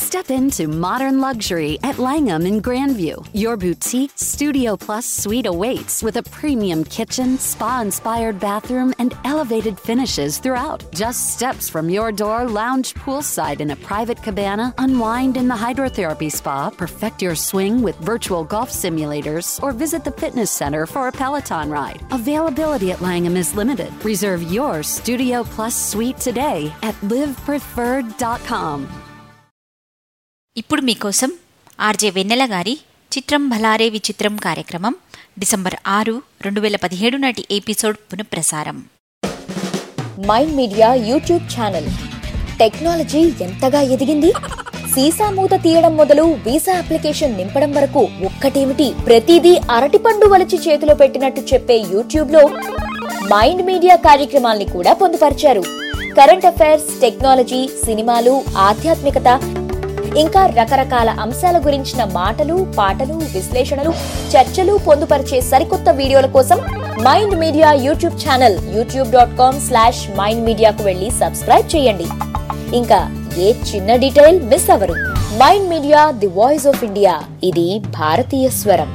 Step into modern luxury at Langham in Grandview. Your boutique Studio Plus suite awaits with a premium kitchen, spa inspired bathroom, and elevated finishes throughout. Just steps from your door, lounge poolside in a private cabana, unwind in the hydrotherapy spa, perfect your swing with virtual golf simulators, or visit the fitness center for a Peloton ride. Availability at Langham is limited. Reserve your Studio Plus suite today at livepreferred.com. ఇప్పుడు మీకోసం RJ వెన్నెల గారి చిత్రం భలారే విచిత్రం కార్యక్రమం December ఆరు రెండు వేల పదిహేడు నాటి ఎపిసోడ్ పునఃప్రసారం mind media YouTube channel technology ఎంతగా ఎదిగింది సీసా మూత తీయడం మొదలు వీసా అప్లికేషన్ నింపడం వరకు ఒక్కటేమిటి ప్రతిదీ అరటిపండు వలిచి చేతిలో పెట్టినట్టు చెప్పే యూట్యూబ్ లో మైండ్ మీడియా కార్యక్రమాల్ని కూడా పొందుపరిచారు కరెంట్ అఫైర్స్ టెక్నాలజీ సినిమాలు ఆధ్యాత్మికత ఇంకా రకరకాల అంశాల గురించిన మాటలు పాటలు విశ్లేషణలు చర్చలు పొందుపరిచే సరికొత్త వీడియోల కోసం mind media YouTube channel YouTube dot com slash mind మీడియాకు వెళ్ళి సబ్స్క్రైబ్ చేయండి ఇంకా ఏ చిన్న డీటెయిల్ మిస్ అవరు mind media the voice of India ఇది భారతీయ స్వరం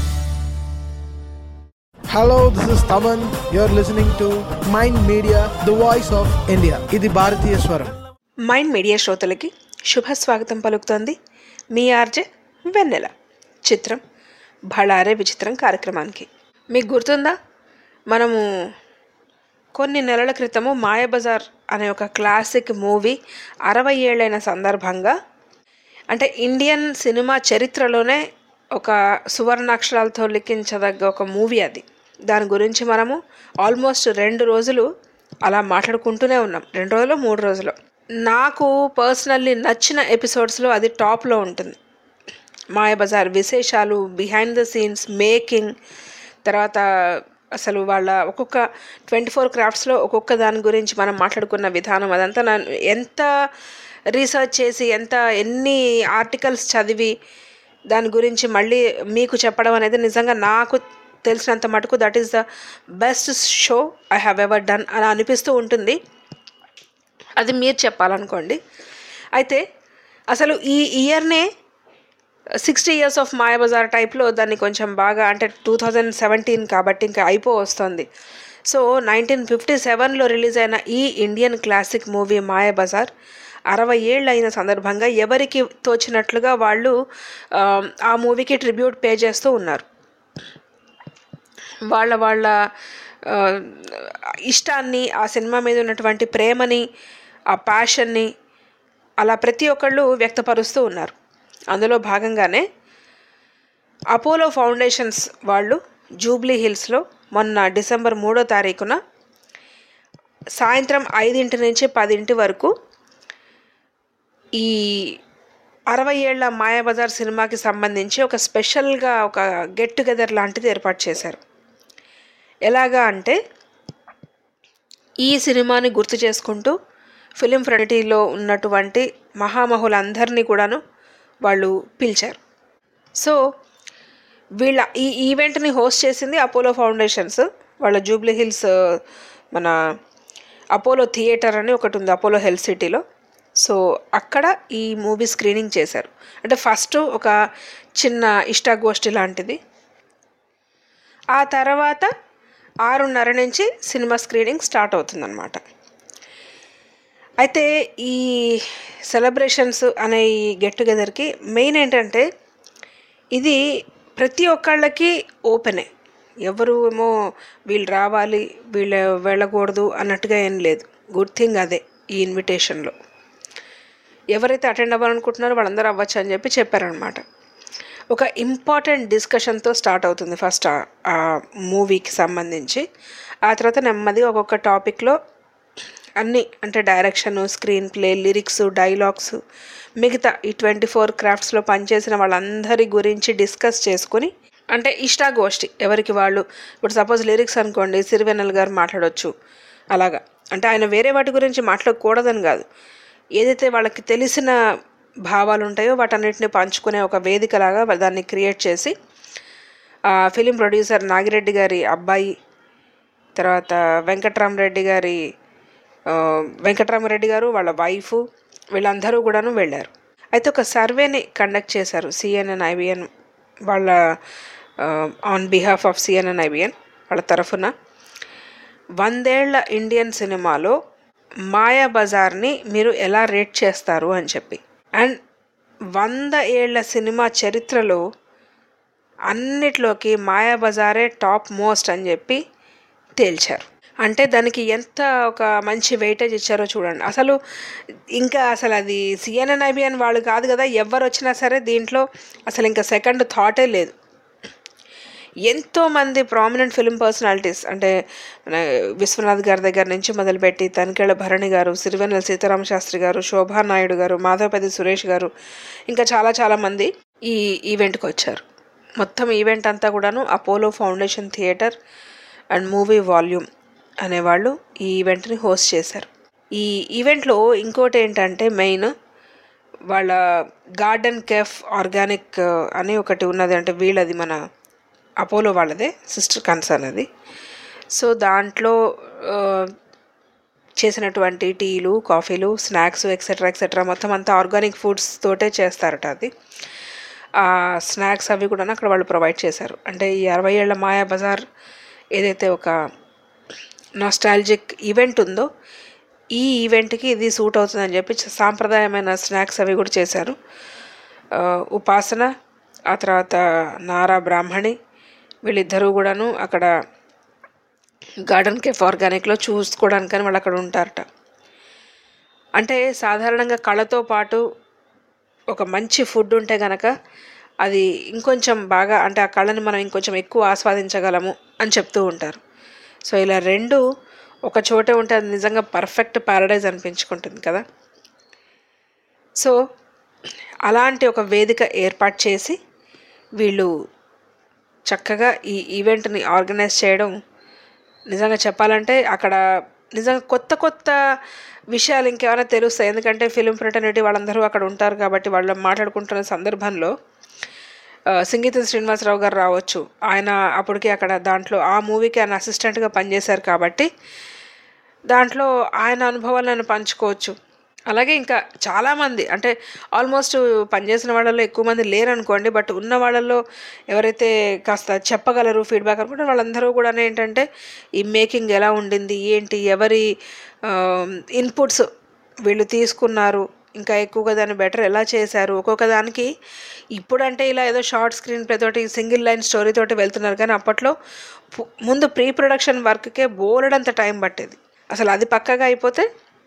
Hello, this is Taman. You're listening to Mind Media, the voice of India. ఇది భారతీయ స్వరం మైండ్ మీడియా శ్రోతలకి శుభ స్వాగతం పలుకుతోంది మీ ఆర్జే వెన్నెల చిత్రం భళారే విచిత్రం కార్యక్రమానికి మీకు గుర్తుందా మనము కొన్ని నెలల క్రితము మాయాబజార్ అనే ఒక క్లాసిక్ మూవీ అరవై ఏళ్ళైన సందర్భంగా అంటే ఇండియన్ సినిమా చరిత్రలోనే ఒక సువర్ణాక్షరాలతో లిఖించదగ్గ ఒక మూవీ అది దాని గురించి మనము ఆల్మోస్ట్ రెండు రోజులు అలా మాట్లాడుకుంటూనే ఉన్నాం రెండు రోజులు మూడు రోజులు నాకు పర్సనల్లీ నచ్చిన ఎపిసోడ్స్లో అది టాప్లో ఉంటుంది మాయాబజార్ విశేషాలు బిహైండ్ ద సీన్స్ మేకింగ్ తర్వాత అసలు వాళ్ళ ఒక్కొక్క ట్వంటీ ఫోర్ క్రాఫ్ట్స్లో ఒక్కొక్క దాని గురించి మనం మాట్లాడుకున్న విధానం అదంతా నా ఎంత రీసెర్చ్ చేసి ఎంత ఎన్ని ఆర్టికల్స్ చదివి దాని గురించి మళ్ళీ మీకు చెప్పడం అనేది నిజంగా నాకు తెలిసినంత మటుకు that is the best show I have ever done అని అనిపిస్తూ ఉంటుంది అది మీరు చెప్పాలనుకోండి అయితే అసలు ఈ ఇయర్నే సిక్స్టీ ఇయర్స్ ఆఫ్ మాయాబజార్ టైప్లో దాన్ని కొంచెం బాగా అంటే టూ థౌజండ్ సెవెంటీన్ కాబట్టి ఇంకా అయిపో వస్తుంది సో నైన్టీన్ ఫిఫ్టీ సెవెన్లో రిలీజ్ అయిన ఈ ఇండియన్ క్లాసిక్ మూవీ మాయాబజార్ అరవై ఏళ్ళు అయిన సందర్భంగా ఎవరికి తోచినట్లుగా వాళ్ళు ఆ, ఆ మూవీకి ట్రిబ్యూట్ పే చేస్తూ ఉన్నారు వాళ్ళ వాళ్ళ ఆ, ఇష్టాన్ని ఆ సినిమా మీద ఉన్నటువంటి ప్రేమని ఆ ప్యాషన్ని అలా ప్రతి ఒక్కళ్ళు వ్యక్తపరుస్తూ ఉన్నారు అందులో భాగంగానే అపోలో ఫౌండేషన్స్ వాళ్ళు జూబ్లీ హిల్స్లో మొన్న డిసెంబర్ మూడో తారీఖున సాయంత్రం ఐదింటి నుంచి పదింటి వరకు ఈ అరవై ఏళ్ల మాయాబజార్ సినిమాకి సంబంధించి ఒక స్పెషల్గా ఒక గెట్ టుగెదర్ లాంటిది ఏర్పాటు చేశారు ఎలాగా అంటే ఈ సినిమాని గుర్తు చేసుకుంటూ ఫిలిం ఫ్రెడిటీలో ఉన్నటువంటి మహామహులందరినీ కూడాను వాళ్ళు పిలిచారు సో వీళ్ళ ఈ ఈవెంట్ని హోస్ట్ చేసింది అపోలో ఫౌండేషన్స్ వాళ్ళ జూబ్లీ హిల్స్ మన అపోలో థియేటర్ అని ఒకటి ఉంది అపోలో హెల్త్ సిటీలో సో అక్కడ ఈ మూవీ స్క్రీనింగ్ చేశారు అంటే ఫస్ట్ ఒక చిన్న ఇష్టాగోష్ఠి లాంటిది ఆ తర్వాత ఆరున్నర నుంచి సినిమా స్క్రీనింగ్ స్టార్ట్ అవుతుందన్నమాట అయితే ఈ సెలబ్రేషన్స్ అనే ఈ గెట్ టుగెదర్కి మెయిన్ ఏంటంటే ఇది ప్రతి ఒక్కళ్ళకి ఓపెనే ఎవరు ఏమో వీళ్ళు రావాలి వీళ్ళు వెళ్ళకూడదు అన్నట్టుగా ఏం లేదు గుడ్ థింగ్ అదే ఈ ఇన్విటేషన్లో ఎవరైతే అటెండ్ అవ్వాలనుకుంటున్నారో వాళ్ళందరూ అవ్వచ్చు అని చెప్పి చెప్పారనమాట ఒక ఇంపార్టెంట్ డిస్కషన్తో స్టార్ట్ అవుతుంది ఫస్ట్ ఆ మూవీకి సంబంధించి ఆ తర్వాత నెమ్మదిగా ఒక్కొక్క టాపిక్లో అన్నీ అంటే direction screenplay lyrics dialogues మిగతా ఈ ట్వంటీ ఫోర్ క్రాఫ్ట్స్లో పనిచేసిన వాళ్ళందరి గురించి డిస్కస్ చేసుకుని అంటే ఇష్టాగోష్ఠి ఎవరికి వాళ్ళు ఇప్పుడు సపోజ్ లిరిక్స్ అనుకోండి సిరివెన్నెల గారు మాట్లాడవచ్చు అలాగా అంటే ఆయన వేరే వాటి గురించి మాట్లాడకూడదని కాదు ఏదైతే వాళ్ళకి తెలిసిన భావాలు ఉంటాయో వాటన్నిటిని పంచుకునే ఒక వేదికలాగా దాన్ని క్రియేట్ చేసి ఆ ఫిలిం ప్రొడ్యూసర్ నాగిరెడ్డి గారి అబ్బాయి తర్వాత వెంకట్రామరెడ్డి గారి ఆ, వెంకట్రామరెడ్డి గారు వాళ్ళ వైఫ్ వీళ్ళందరూ కూడాను వెళ్ళారు అయితే ఒక సర్వేని కండక్ట్ చేశారు సిఎన్ఎన్ ఐబిఎన్ వాళ్ళ on behalf of CNN IBN వాళ్ళ తరఫున వందేళ్ల ఇండియన్ సినిమాలో మాయా బజార్ని మీరు ఎలా రేట్ చేస్తారు అని చెప్పి అండ్ వంద ఏళ్ల సినిమా చరిత్రలో అన్నిట్లోకి మాయా బజారే టాప్ మోస్ట్ అని చెప్పి తేల్చారు అంటే దానికి ఎంత ఒక మంచి వెయిటేజ్ ఇచ్చారో చూడండి అసలు ఇంకా అసలు అది సిఎన్ఎన్ ఐబిఎన్ వాళ్ళు కాదు కదా ఎవరు వచ్చినా సరే దీంట్లో అసలు ఇంకా సెకండ్ థాటే లేదు ఎంతోమంది ప్రామినెంట్ ఫిల్మ్ పర్సనాలిటీస్ అంటే మన విశ్వనాథ్ గారి దగ్గర నుంచి మొదలుపెట్టి తనికేళ్ల భరణి గారు సిరివెన్నెల సీతారామ శాస్త్రి గారు శోభా నాయుడు గారు మాధవపతి సురేష్ గారు ఇంకా చాలా చాలా మంది ఈ ఈవెంట్కి వచ్చారు మొత్తం ఈవెంట్ అంతా కూడాను Apollo foundation theatre and movie volume అనేవాళ్ళు ఈ ఈవెంట్ని హోస్ట్ చేశారు ఈ ఈవెంట్లో ఇంకోటి ఏంటంటే మెయిన్ వాళ్ళ గార్డెన్ కెఫ్ ఆర్గానిక్ అని ఒకటి ఉన్నది అంటే వీళ్ళది మన అపోలో వాళ్ళదే సిస్టర్ కన్సర్న్ అది సో దాంట్లో ఆ, చేసినటువంటి టీలు కాఫీలు స్నాక్స్ ఎక్సెట్రా ఎక్సెట్రా మొత్తం అంతా ఆర్గానిక్ ఫుడ్స్ తోటే చేస్తారట అది ఆ స్నాక్స్ అవి కూడా అక్కడ వాళ్ళు ప్రొవైడ్ చేశారు అంటే ఈ అరవై ఏళ్ళ మాయా బజార్ ఏదైతే ఒక నాస్టాలజిక్ ఈవెంట్ ఉందో ఈ ఈవెంట్కి ఇది సూట్ అవుతుందని చెప్పి చ- సాంప్రదాయమైన స్నాక్స్ అవి కూడా చేశారు ఆ, ఉపాసన ఆ తర్వాత నారా బ్రాహ్మణి వీళ్ళిద్దరూ కూడాను అక్కడ గార్డెన్ కేఫ్ ఆర్గానిక్లో చూసుకోవడానికని వాళ్ళు అక్కడ ఉంటారట అంటే సాధారణంగా కళతో పాటు ఒక మంచి ఫుడ్ ఉంటే గనక అది ఇంకొంచెం బాగా అంటే ఆ కళని మనం ఇంకొంచెం ఎక్కువ ఆస్వాదించగలము అని చెప్తూ ఉంటారు సో ఇలా రెండు ఒక చోటే ఉంటే అది నిజంగా పర్ఫెక్ట్ ప్యారడైజ్ అనిపించుకుంటుంది కదా సో అలాంటి ఒక వేదిక ఏర్పాటు చేసి వీళ్ళు చక్కగా ఈ ఈవెంట్ని ఆర్గనైజ్ చేయడం నిజంగా చెప్పాలంటే అక్కడ నిజంగా కొత్త కొత్త విషయాలు ఇంకేమైనా తెలుస్తాయి ఎందుకంటే ఫిలిం ఫ్రెటర్నిటీ వాళ్ళందరూ అక్కడ ఉంటారు కాబట్టి వాళ్ళు మాట్లాడుకుంటున్న సందర్భంలో ఆ, సింగీతం శ్రీనివాసరావు గారు రావచ్చు ఆయన అప్పటికి అక్కడ దాంట్లో ఆ మూవీకి ఆయన అసిస్టెంట్గా పనిచేశారు కాబట్టి దాంట్లో ఆయన అనుభవాలను పంచుకోవచ్చు అలాగే ఇంకా చాలామంది అంటే ఆల్మోస్ట్ పనిచేసిన వాళ్ళలో ఎక్కువ మంది లేరు అనుకోండి బట్ ఉన్న వాళ్ళల్లో ఎవరైతే కాస్త చెప్పగలరు ఫీడ్బ్యాక్ అనుకుంటే వాళ్ళందరూ కూడా ఏంటంటే ఈ మేకింగ్ ఎలా ఉండింది ఏంటి ఎవరి ఇన్పుట్స్ వీళ్ళు తీసుకున్నారు ఇంకా ఎక్కువగా దాన్ని బెటర్ ఎలా చేశారు ఒక్కొక్క దానికి ఇప్పుడంటే ఇలా ఏదో షార్ట్ స్క్రీన్ ప్లే తోటి సింగిల్ లైన్ స్టోరీ తోటి వెళ్తున్నారు కానీ అప్పట్లో పు- ముందు ప్రీ ప్రొడక్షన్ వర్క్కే బోలెడంత టైం పట్టేది అసలు అది పక్కగా అయిపోతే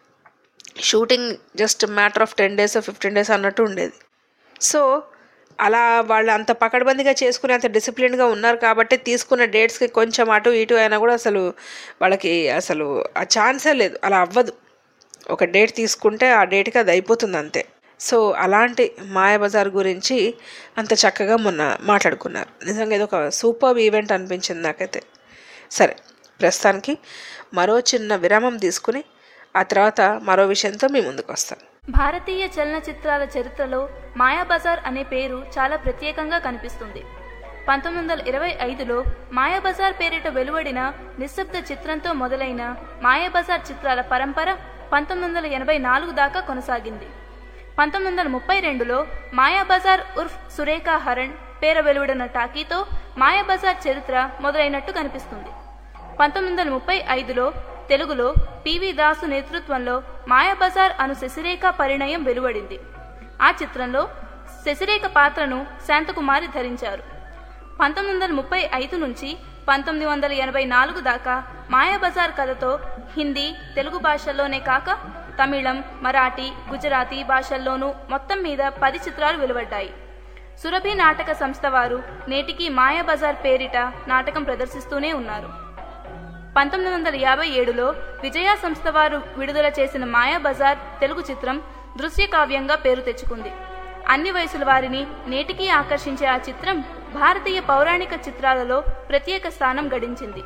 shooting just matter of ten days fifteen days అన్నట్టు ఉండేది సో అలా వాళ్ళు అంత పకడ్బందీగా చేసుకుని అంత డిసిప్లిన్గా ఉన్నారు కాబట్టి తీసుకున్న డేట్స్కి కొంచెం అటు ఇటు అయినా కూడా అసలు వాళ్ళకి అసలు ఆ ఛాన్సే లేదు అలా అవ్వదు ఒక డేట్ తీసుకుంటే ఆ డేట్కి అది అయిపోతుంది అంతే సో అలాంటి మాయాబజార్ గురించి అంత చక్కగా మొన్న మాట్లాడుకున్నారు నిజంగా ఇది ఒక సూపర్ ఈవెంట్ అనిపించింది నాకైతే సరే ప్రస్తుతానికి మరో చిన్న విరామం తీసుకుని ఆ తర్వాత మరో విషయంతో మీ ముందుకు వస్తాను భారతీయ చలనచిత్రాల చరిత్రలో మాయాబజార్ అనే పేరు చాలా ప్రత్యేకంగా కనిపిస్తుంది పంతొమ్మిది వందల ఇరవై ఐదులో మాయాబజార్ పేరిట వెలువడిన నిశ్శబ్ద చిత్రంతో మొదలైన మాయాబజార్ చిత్రాల పరంపర పంతొమ్మిది వందల ఎనభై నాలుగు దాకా కొనసాగింది పంతొమ్మిది వందల ముప్పై రెండులో మాయాబజార్ ఉర్ఫ్ సురేఖా హరణ్ పేర వెలువడిన టాకీతో మాయాబజార్ చరిత్ర మొదలైనట్టు కనిపిస్తుంది పంతొమ్మిది వందల ముప్పై ఐదులో తెలుగులో పివి దాసు నేతృత్వంలో మాయాబజార్ అను శశిరేఖ పరిణయం వెలువడింది ఆ చిత్రంలో శశిరేఖ పాత్రను శాంతకుమారి ధరించారు పంతొమ్మిది వందల ముప్పై ఐదు నుంచి పంతొమ్మిది వందల ఎనభై నాలుగు దాకా మాయాబజార్ కథతో హిందీ తెలుగు భాషల్లోనే కాక తమిళం మరాఠీ గుజరాతీ భాషల్లోనూ మొత్తం మీద పది చిత్రాలు వెలువడ్డాయి సురభి నాటక సంస్థ వారు నేటికి మాయాబజార్ పేరిట నాటకం ప్రదర్శిస్తూనే ఉన్నారు పంతొమ్మిది వందల యాభై ఏడులో విజయ సంస్థ వారు విడుదల చేసిన మాయాబజార్ తెలుగు చిత్రం దృశ్య కావ్యంగా పేరు తెచ్చుకుంది అన్ని వయసుల వారిని నేటికీ ఆకర్షించే ఆ చిత్రం భారతీయ పౌరాణిక చిత్రాలలో ప్రత్యేక స్థానం గడించింది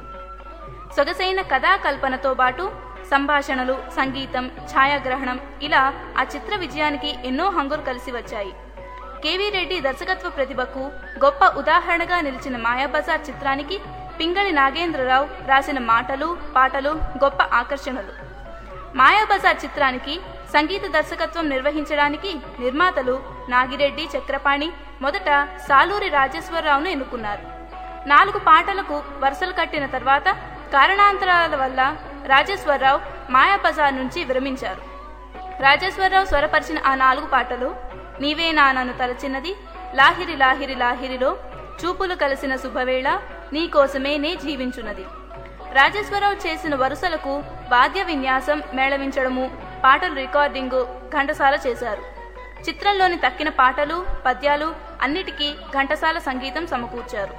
సొగసైన కథాకల్పనతో పాటు సంభాషణలు సంగీతం ఛాయాగ్రహణం ఇలా ఆ చిత్ర విజయానికి ఎన్నో హంగులు కలిసి వచ్చాయి కేవీ రెడ్డి దర్శకత్వ ప్రతిభకు గొప్ప ఉదాహరణగా నిలిచిన మాయాబజార్ చిత్రానికి పింగళి నాగేంద్రరావు రాసిన మాటలు పాటలు గొప్ప ఆకర్షణలు మాయాబజార్ చిత్రానికి సంగీత దర్శకత్వం నిర్వహించడానికి నిర్మాతలు నాగిరెడ్డి చక్రపాణి మొదట సాలూరి రాజేశ్వరరావును ఎన్నుకున్నారు నాలుగు పాటలకు వరుసలు కట్టిన తర్వాత కారణాంతరాల వల్ల రాజేశ్వరరావు మాయాబజార్ నుంచి విరమించారు రాజేశ్వరరావు స్వరపరిచిన ఆ నాలుగు పాటలు నీవే నా నన్ను తలచిన్నది లాహిరి లాహిరి లాహిరిలో చూపులు కలిసిన శుభవేళ నీకోసమే నే జీవించున్నది రాజేశ్వరరావు చేసిన వరుసలకు వాద్య విన్యాసం మేళవించడము పాటలు రికార్డింగు ఘంటసాల చేశారు చిత్రంలోని తక్కిన పాటలు పద్యాలు అన్నిటికీ ఘంటసాల సంగీతం సమకూర్చారు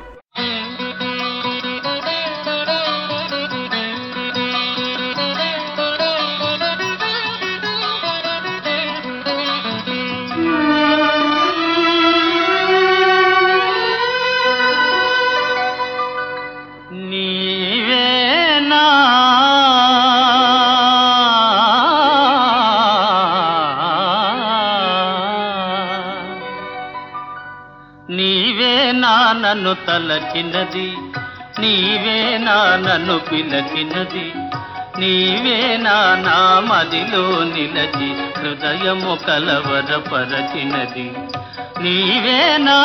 నీవేనా నీవేనా నన్ను తలచినది నీవేనా నన్ను పిలచినది నీవేనా నా మదిలో నిలచి హృదయము కలవరపరచినది నీవేనా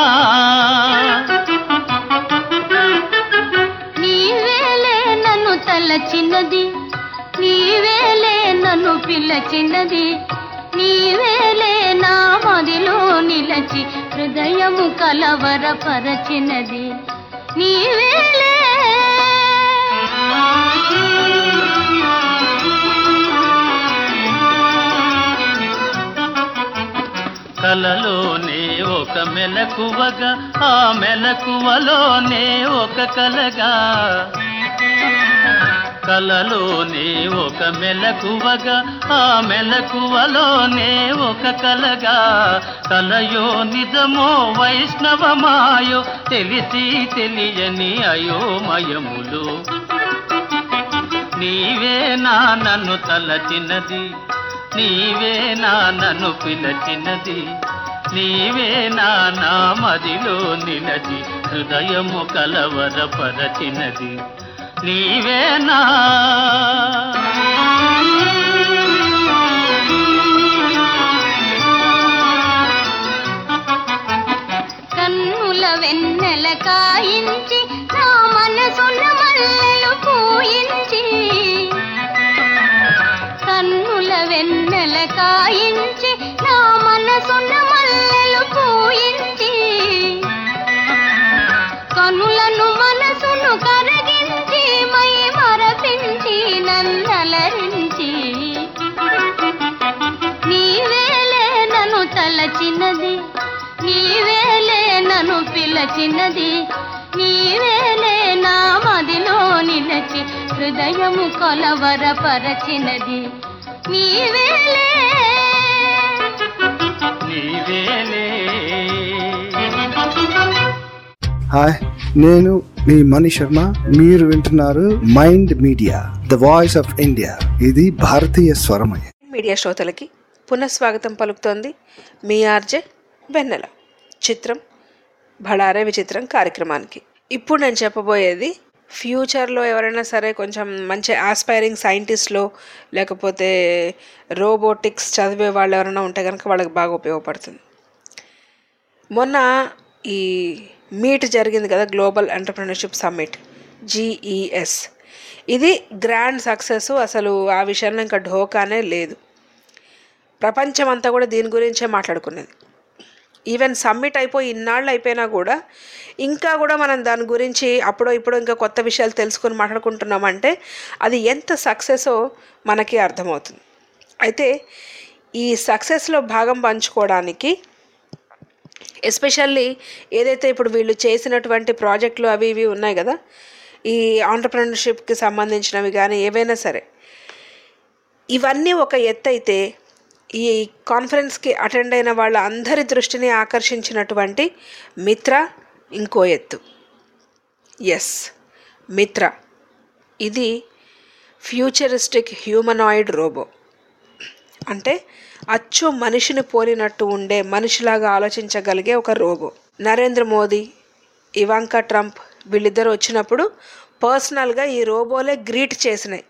నీవేలే నన్ను తలచినది నీవేలే నన్ను పిలచినది నీవేలే నా మదిలో నిలచి హృదయము కలవరపరచినది నీవేలే కలలోనే ఒక మెలకువగా ఆ మెలకువలోనే ఒక కలగా కలలోనే ఒక మెలకువగా ఆ మెలకువలోనే ఒక కలగా కలయో నిజమో వైష్ణవమాయో తెలిసి తెలియని అయోమయములు నీవే నా నన్ను తలచినది నీవే నా నన్ను పిలచినది నీవే నా నా మదిలో నిలచి హృదయము కలవరపరచినది నీవేనా కన్నుల వెన్నెల కాయించి నా మనసున మల్లెలు పూయించి కన్నుల వెన్నెల కాయించి నా మనసున మల్లెలు పూయించి కనులను మనసును కరగించి మై మరపించి నన్నలరించి నీవేలే నన్ను తలచినది నీవేలే నన్ను పిలచినది నీవేలే నా మదిలో నిలచి హృదయము కొలవరపరచినది నీవేలే నీవేలే హాయ్ నేను మీ మణి శర్మ మీరు వింటున్నారు mind media the voice of India ఇది భారతీయ స్వరమయ మీడియా శ్రోతలకి పునఃస్వాగతం పలుకుతోంది మీ ఆర్జే వెన్నెల చిత్రం భళారే విచిత్రం కార్యక్రమానికి ఇప్పుడు నేను చెప్పబోయేది ఫ్యూచర్లో ఎవరైనా సరే కొంచెం మంచి ఆస్పైరింగ్ సైంటిస్ట్లో లేకపోతే రోబోటిక్స్ చదివే వాళ్ళు ఎవరైనా ఉంటే కనుక వాళ్ళకి బాగా ఉపయోగపడుతుంది మొన్న ఈ మీట్ జరిగింది కదా గ్లోబల్ ఎంటర్ప్రినర్షిప్ సమ్మిట్ జీఈఎస్ ఇది గ్రాండ్ సక్సెస్ అసలు ఆ విషయంలో ఇంకా ఢోకానే లేదు ప్రపంచం అంతా కూడా దీని గురించే మాట్లాడుకున్నది ఈవెన్ సమ్మిట్ అయిపోయి ఇన్నాళ్ళు అయిపోయినా కూడా ఇంకా కూడా మనం దాని గురించి అప్పుడో ఇప్పుడో ఇంకా కొత్త విషయాలు తెలుసుకొని మాట్లాడుకుంటున్నామంటే అది ఎంత సక్సెసో మనకి అర్థమవుతుంది అయితే ఈ సక్సెస్లో భాగం పంచుకోవడానికి ఎస్పెషల్లీ ఏదైతే ఇప్పుడు వీళ్ళు చేసినటువంటి ప్రాజెక్టులు అవి ఇవి ఉన్నాయి కదా ఈ ఆంటర్ప్రినర్షిప్కి సంబంధించినవి కానీ ఏవైనా సరే ఇవన్నీ ఒక ఎత్తు అయితే ఈ కాన్ఫరెన్స్కి అటెండ్ అయిన వాళ్ళ అందరి దృష్టిని ఆకర్షించినటువంటి మిత్ర ఇంకో ఎత్తు ఎస్ మిత్ర ఇది ఫ్యూచరిస్టిక్ హ్యూమనాయిడ్ రోబో అంటే అచ్చు మనిషిని పోలినట్టు ఉండే మనిషిలాగా ఆలోచించగలిగే ఒక robot Narendra Modi Ivanka Trump వీళ్ళిద్దరు వచ్చినప్పుడు పర్సనల్గా ఈ రోబోలే గ్రీట్ చేసినాయి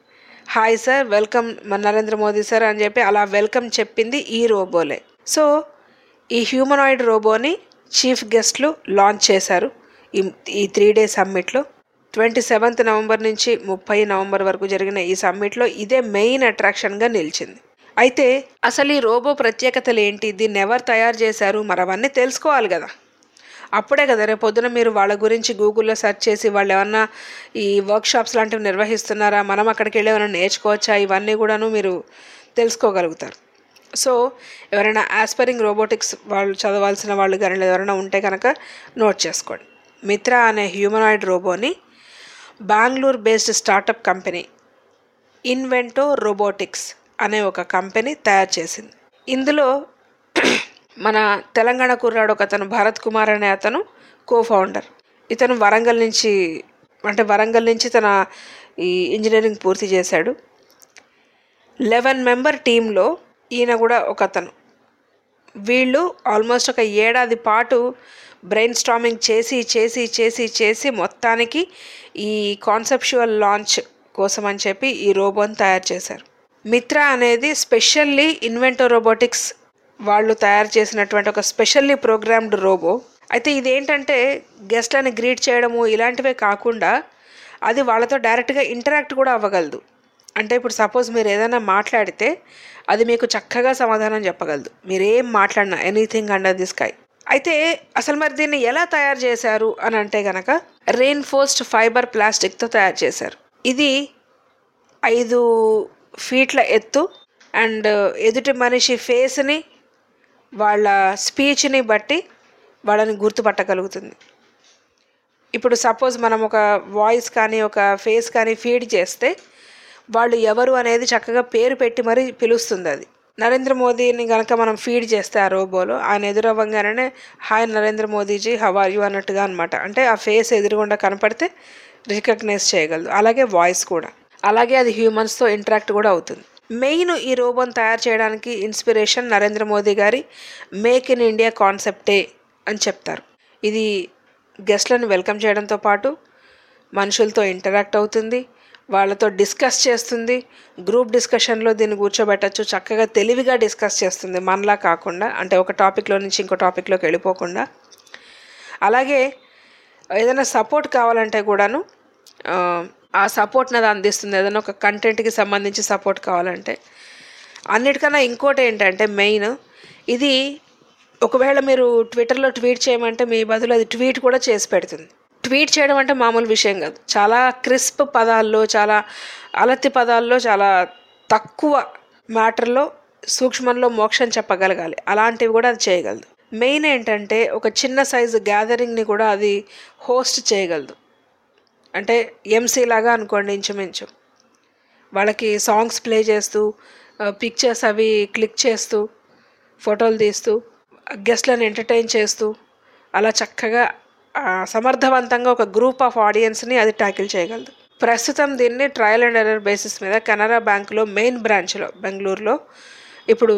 హాయ్ సార్ వెల్కమ్ మన నరేంద్ర మోదీ సార్ అని చెప్పి అలా వెల్కమ్ చెప్పింది ఈ రోబోలే సో ఈ హ్యూమనాయిడ్ రోబోని చీఫ్ గెస్ట్లు లాంచ్ చేశారు ఈ ఈ త్రీ డే సమ్మిట్లో ట్వంటీ సెవెంత్ నవంబర్ నుంచి ముప్పై నవంబర్ వరకు జరిగిన ఈ సమ్మిట్లో ఇదే మెయిన్ అట్రాక్షన్గా నిలిచింది అయితే అసలు ఈ రోబో ప్రత్యేకతలు ఏంటి దీన్ని ఎవరు తయారు చేశారు మరి అవన్నీ తెలుసుకోవాలి కదా అప్పుడే కదా రేపు పొద్దున మీరు వాళ్ళ గురించి గూగుల్లో సెర్చ్ చేసి వాళ్ళు ఏమన్నా ఈ వర్క్ షాప్స్ లాంటివి నిర్వహిస్తున్నారా మనం అక్కడికి వెళ్ళి ఏమైనా నేర్చుకోవచ్చా ఇవన్నీ కూడాను మీరు తెలుసుకోగలుగుతారు సో ఎవరైనా ఆస్పరింగ్ రోబోటిక్స్ వాళ్ళు చదవాల్సిన వాళ్ళు కానీ లేదా ఎవరైనా ఉంటే కనుక నోట్ చేసుకోండి మిత్ర అనే హ్యూమనాయిడ్ రోబోని Bengaluru based startup company Invento Robotics అనే ఒక కంపెనీ తయారు చేసింది ఇందులో మన తెలంగాణ కుర్రాడు ఒక అతను భరత్ కుమార్ అనే అతను కో ఫౌండర్ ఇతను వరంగల్ నుంచి అంటే వరంగల్ నుంచి తన ఈ ఇంజనీరింగ్ పూర్తి చేశాడు లెవెన్ మెంబర్ టీంలో ఈయన కూడా ఒక అతను వీళ్ళు ఆల్మోస్ట్ ఒక ఏడాది పాటు బ్రెయిన్ స్టామింగ్ చేసి చేసి చేసి చేసి మొత్తానికి ఈ కాన్సెప్చువల్ లాంచ్ కోసం అని చెప్పి ఈ రోబోని తయారు చేశారు మిత్ర అనేది స్పెషల్లీ ఇన్వెంటో రోబోటిక్స్ వాళ్ళు తయారు చేసినటువంటి ఒక స్పెషల్లీ ప్రోగ్రామ్డ్ రోబో అయితే ఇదేంటంటే గెస్ట్లని గ్రీట్ చేయడము ఇలాంటివే కాకుండా అది వాళ్ళతో డైరెక్ట్గా ఇంటరాక్ట్ కూడా అవ్వగలదు అంటే ఇప్పుడు సపోజ్ మీరు ఏదైనా మాట్లాడితే అది మీకు చక్కగా సమాధానం చెప్పగలదు మీరు ఏం మాట్లాడినా ఎనీథింగ్ అండర్ ది స్కై అయితే అసలు మరి దీన్ని ఎలా తయారు చేశారు అని అంటే గనక రెయిన్ఫోర్స్డ్ ఫైబర్ ప్లాస్టిక్తో తయారు చేశారు ఇది ఐదు ఫీట్ల ఎత్తు అండ్ ఎదుటి మనిషి ఫేస్ని వాళ్ళ స్పీచ్ని బట్టి వాళ్ళని గుర్తుపట్టగలుగుతుంది ఇప్పుడు సపోజ్ మనం ఒక వాయిస్ కానీ ఒక ఫేస్ కానీ ఫీడ్ చేస్తే వాళ్ళు ఎవరు అనేది చక్కగా పేరు పెట్టి మరీ పిలుస్తుంది అది నరేంద్ర మోదీని కనుక మనం ఫీడ్ చేస్తే ఆ రోబోలో ఆయన ఎదురవ్వగానే hi Narendra Modi ji how are you అన్నట్టుగా అనమాట అంటే ఆ ఫేస్ ఎదురుగుండా కనపడితే రికగ్నైజ్ చేయగలదు అలాగే వాయిస్ కూడా అలాగే అది హ్యూమన్స్తో ఇంటరాక్ట్ కూడా అవుతుంది మెయిన్ ఈ రోబోని తయారు చేయడానికి ఇన్స్పిరేషన్ నరేంద్ర మోదీ గారి మేక్ ఇన్ ఇండియా కాన్సెప్టే అని చెప్తారు ఇది గెస్ట్లను వెల్కమ్ చేయడంతో పాటు మనుషులతో ఇంటరాక్ట్ అవుతుంది వాళ్ళతో డిస్కస్ చేస్తుంది గ్రూప్ డిస్కషన్లో దీన్ని కూర్చోబెట్టచ్చు చక్కగా తెలివిగా డిస్కస్ చేస్తుంది మనలా కాకుండా అంటే ఒక టాపిక్లో నుంచి ఇంకో టాపిక్లోకి వెళ్ళిపోకుండా అలాగే ఏదైనా సపోర్ట్ కావాలంటే కూడాను ఆ, ఆ సపోర్ట్ని అది అందిస్తుంది ఏదైనా ఒక కంటెంట్కి సంబంధించి సపోర్ట్ కావాలంటే అన్నిటికన్నా ఇంకోటి ఏంటంటే మెయిన్ ఇది ఒకవేళ మీరు ట్విట్టర్లో ట్వీట్ చేయమంటే మీ బదులు అది ట్వీట్ కూడా చేసి పెడుతుంది ట్వీట్ చేయడం అంటే మామూలు విషయం కాదు చాలా క్రిస్ప్ పదాల్లో చాలా అలతి పదాల్లో చాలా తక్కువ మ్యాటర్లో సూక్ష్మంలో మోక్షం చెప్పగలగాలి అలాంటివి కూడా అది చేయగలదు మెయిన్ ఏంటంటే ఒక చిన్న సైజు గ్యాదరింగ్ని కూడా అది హోస్ట్ చేయగలదు అంటే ఎంసీ లాగా అనుకోండి ఇంచుమించు వాళ్ళకి సాంగ్స్ ప్లే చేస్తూ పిక్చర్స్ అవి క్లిక్ చేస్తూ ఫోటోలు తీస్తూ గెస్ట్లను ఎంటర్టైన్ చేస్తూ అలా చక్కగా ఆ, సమర్థవంతంగా ఒక గ్రూప్ ఆఫ్ ఆడియన్స్ని అది ట్యాకిల్ చేయగలదు ప్రస్తుతం దీన్ని ట్రయల్ అండ్ ఎర్రర్ బేసిస్ మీద కెనరా బ్యాంకులో మెయిన్ బ్రాంచ్లో బెంగళూరులో ఇప్పుడు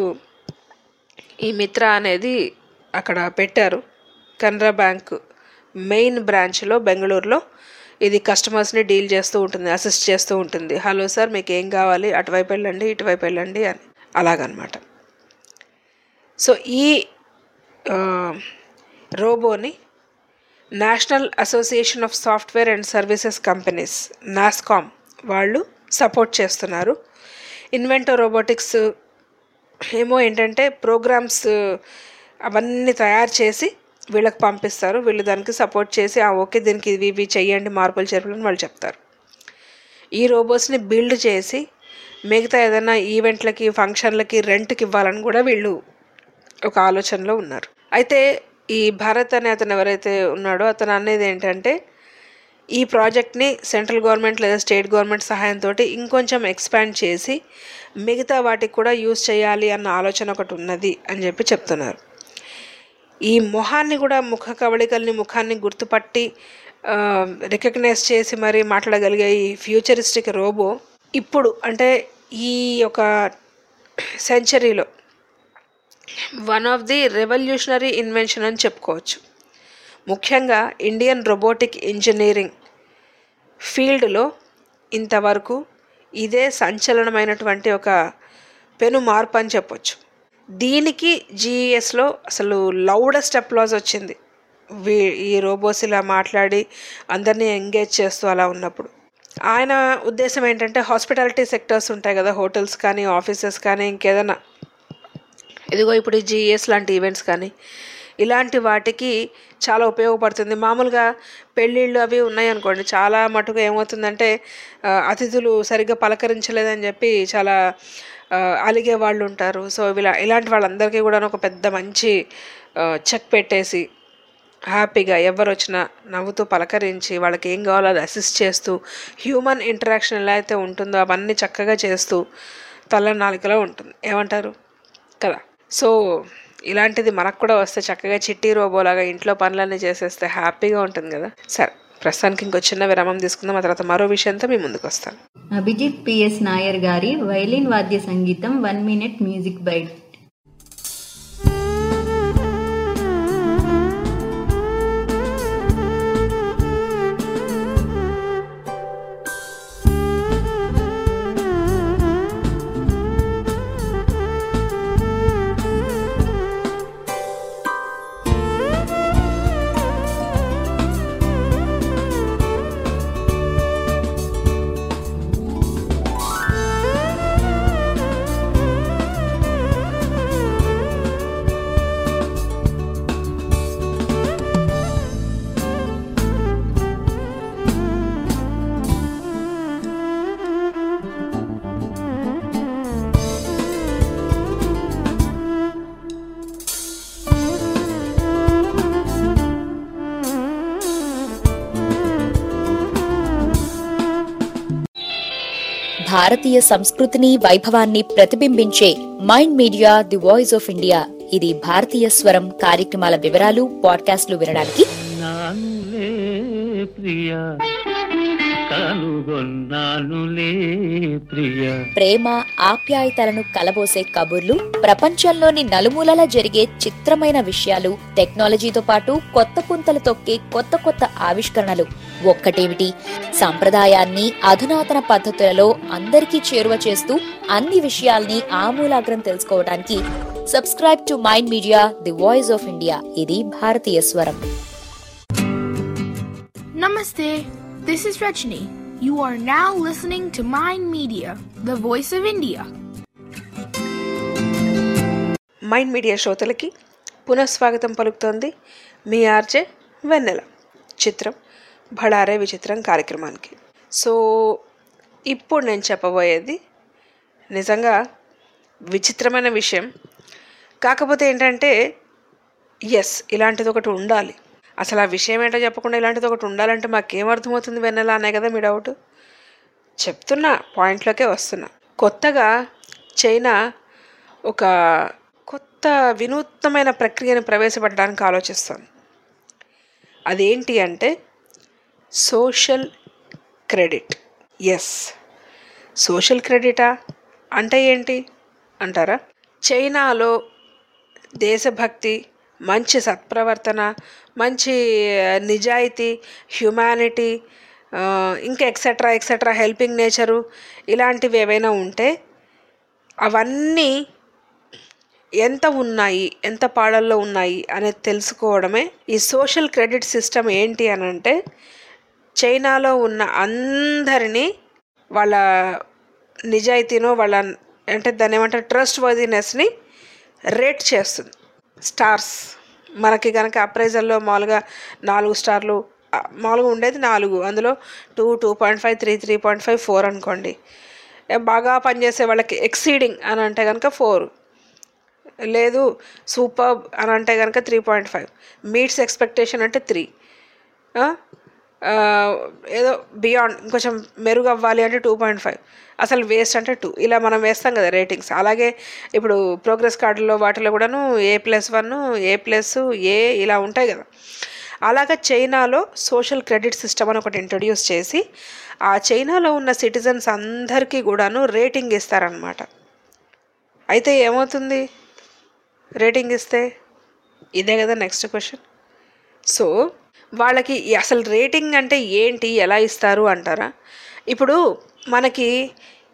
ఈ మిత్ర అనేది అక్కడ పెట్టారు కెనరా బ్యాంక్ మెయిన్ బ్రాంచ్లో బెంగళూరులో ఇది కస్టమర్స్ని డీల్ చేస్తూ ఉంటుంది అసిస్ట్ చేస్తూ ఉంటుంది హలో సార్ మీకు ఏం కావాలి అటువైపు వెళ్ళండి ఇటువైపు వెళ్ళండి అని అలాగనమాట సో ఈ ఆ, రోబోని national association of software and services companies NASSCOM వాళ్ళు సపోర్ట్ చేస్తున్నారు ఇన్వెంటో రోబోటిక్స్ ఏమో ఏంటంటే ప్రోగ్రామ్స్ అవన్నీ తయారు చేసి వీళ్ళకి పంపిస్తారు వీళ్ళు దానికి సపోర్ట్ చేసి ఆ ఓకే దీనికి ఇవి ఇవి చెయ్యండి మార్పులు చేర్పులు అని వాళ్ళు చెప్తారు ఈ రోబోట్స్ని బిల్డ్ చేసి మిగతా ఏదైనా ఈవెంట్లకి ఫంక్షన్లకి రెంట్కి ఇవ్వాలని కూడా వీళ్ళు ఒక ఆలోచనలో ఉన్నారు అయితే ఈ భారత్ అనే అతను ఎవరైతే ఉన్నాడో అతను అనేది ఏంటంటే ఈ ప్రాజెక్ట్ని సెంట్రల్ గవర్నమెంట్ లేదా స్టేట్ గవర్నమెంట్ సహాయంతో ఇంకొంచెం ఎక్స్పాండ్ చేసి మిగతా వాటికి కూడా యూజ్ చేయాలి అన్న ఆలోచన ఒకటి ఉన్నది అని చెప్పి చెప్తున్నారు ఈ మొహాన్ని కూడా ముఖ కవళికల్ని ముఖాన్ని గుర్తుపట్టి రికగ్నైజ్ చేసి మరి మాట్లాడగలిగే ఈ ఫ్యూచరిస్టిక్ రోబో ఇప్పుడు అంటే ఈ ఒక సెంచరీలో one of the revolutionary invention అని చెప్పుకోవచ్చు ముఖ్యంగా ఇండియన్ రోబోటిక్ ఇంజనీరింగ్ ఫీల్డ్లో ఇంతవరకు ఇదే సంచలనమైనటువంటి ఒక పెను మార్పు అని చెప్పొచ్చు దీనికి జీఈఎస్లో అసలు లౌడెస్ట్ అప్లాజ్ వచ్చింది వీ ఈ రోబోస్ ఇలా మాట్లాడి అందరినీ ఎంగేజ్ చేస్తూ అలా ఉన్నప్పుడు ఆయన ఉద్దేశం ఏంటంటే హాస్పిటాలిటీ సెక్టర్స్ ఉంటాయి కదా హోటల్స్ కానీ ఆఫీసెస్ కానీ ఇంకేదైనా ఇదిగో ఇప్పుడు ఈ జీఎస్ లాంటి ఈవెంట్స్ కానీ ఇలాంటి వాటికి చాలా ఉపయోగపడుతుంది మామూలుగా పెళ్ళిళ్ళు అవి ఉన్నాయనుకోండి చాలా మటుకు ఏమవుతుందంటే ఆ, అతిథులు సరిగ్గా పలకరించలేదని చెప్పి చాలా ఆ, అలిగే వాళ్ళు ఉంటారు సో ఇలా ఇలాంటి వాళ్ళందరికీ కూడా ఒక పెద్ద మంచి చెక్ పెట్టేసి హ్యాపీగా ఎవరు వచ్చినా నవ్వుతూ పలకరించి వాళ్ళకి ఏం కావాలో అది అసిస్ట్ చేస్తూ హ్యూమన్ ఇంటరాక్షన్ ఎలా అయితే ఉంటుందో అవన్నీ చక్కగా చేస్తూ తల నాలుకలో ఉంటుంది ఏమంటారు కదా సో ఇలాంటిది మనకు కూడా వస్తే చక్కగా చిట్టి రోబోలాగా ఇంట్లో పనులన్నీ చేసేస్తే హ్యాపీగా ఉంటుంది కదా సరే ప్రస్తుతానికి ఇంకో చిన్న విరామం తీసుకుందాం ఆ తర్వాత మరో విషయంతో మీ ముందుకు వస్తాను అభిజిత్ పిఎస్ నాయర్ గారి వైలిన్ వాద్య సంగీతం వన్ మినిట్ మ్యూజిక్ బైట్ భారతీయ సంస్కృతిని వైభవాన్ని ప్రతిబింబించే Mind media the voice of India ఇది భారతీయ స్వరం కార్యక్రమాల వివరాలు పాడ్కాస్ట్లు వినడానికి నానులే ప్రియ కనుగొన్నానులే ప్రియ ప్రేమ ఆప్యాయతలను కలబోసే కబుర్లు ప్రపంచంలోని నలుమూలల జరిగే చిత్రమైన విషయాలు టెక్నాలజీతో పాటు కొత్త పుంతలు తొక్కే కొత్త కొత్త ఆవిష్కరణలు ఒక్కటేమిటి సంప్రదాయాన్ని అధునాతన పద్ధతులలో అందరికీ చేరువ చేస్తూ అన్ని విషయాల్ని ఆమూలాగ్రం తెలుసుకోవడానికి subscribe to Mind media the voice of India ఇది భారతీయ స్వరం Namaste. This is Rajni. You are now listening to Mind Media, the voice of India. Mind Media శ్రోతలకి పునఃస్వాగతం పలుకుతోంది మీ ఆర్జే వెన్నెల చిత్రం భడారే విచిత్రం కార్యక్రమానికి సో ఇప్పుడు నేను చెప్పబోయేది నిజంగా విచిత్రమైన విషయం కాకపోతే ఏంటంటే ఎస్ ఇలాంటిది ఒకటి ఉండాలి అసలు ఆ విషయం ఏంటో చెప్పకుండా ఇలాంటిది ఒకటి ఉండాలంటే మాకేం అర్థమవుతుంది వెన్నెల అనే కదా మీ డౌట్ చెప్తున్నా పాయింట్లోకే వస్తున్నా కొత్తగా చైనా ఒక కొత్త వినూత్నమైన ప్రక్రియను ప్రవేశపెట్టడానికి ఆలోచిస్తాను అదేంటి అంటే సోషల్ క్రెడిట్ ఎస్ సోషల్ క్రెడిటా అంటే ఏంటి అంటారా చైనాలో దేశభక్తి మంచి సత్ప్రవర్తన మంచి ఆ, నిజాయితీ హ్యుమానిటీ ఆ, ఇంకా ఎక్సెట్రా ఎక్సెట్రా హెల్పింగ్ నేచరు ఇలాంటివి ఏవైనా ఉంటే అవన్నీ ఎంత ఉన్నాయి ఎంత పాడల్లో ఉన్నాయి అనేది తెలుసుకోవడమే ఈ సోషల్ క్రెడిట్ సిస్టమ్ ఏంటి అని అంటే చైనాలో ఉన్న అందరినీ వాళ్ళ నిజాయితీనో వాళ్ళ అంటే దాన్ని ఏమంటారు ట్రస్ట్ వర్దినెస్ని రేట్ చేస్తుంది స్టార్స్ మనకి కనుక అప్రైజల్లో మామూలుగా నాలుగు స్టార్లు ఆ, మామూలుగా ఉండేది నాలుగు అందులో two two point five three three point five four అనుకోండి ఏ, బాగా పనిచేసే వాళ్ళకి ఎక్సీడింగ్ అని అంటే కనుక ఫోర్ లేదు సూపర్ అని అంటే కనుక three point five meets expectation అంటే త్రీ ఏదో బియాండ్ ఇంకొంచెం మెరుగు అవ్వాలి అంటే టూ పాయింట్ ఫైవ్ అసలు వేస్ట్ అంటే టూ ఇలా మనం వేస్తాం కదా రేటింగ్స్ అలాగే ఇప్పుడు ప్రోగ్రెస్ కార్డులో వాటిలో కూడాను A plus one A plus A ఇలా ఉంటాయి కదా అలాగే చైనాలో సోషల్ క్రెడిట్ సిస్టమ్ అని ఒకటి ఇంట్రడ్యూస్ చేసి ఆ చైనాలో ఉన్న సిటిజన్స్ అందరికీ కూడాను రేటింగ్ ఇస్తారనమాట అయితే ఏమవుతుంది రేటింగ్ ఇస్తే ఇదే కదా నెక్స్ట్ క్వశ్చన్ సో వాళ్ళకి ఈ అసలు రేటింగ్ అంటే ఏంటి ఎలా ఇస్తారు అంటారా ఇప్పుడు మనకి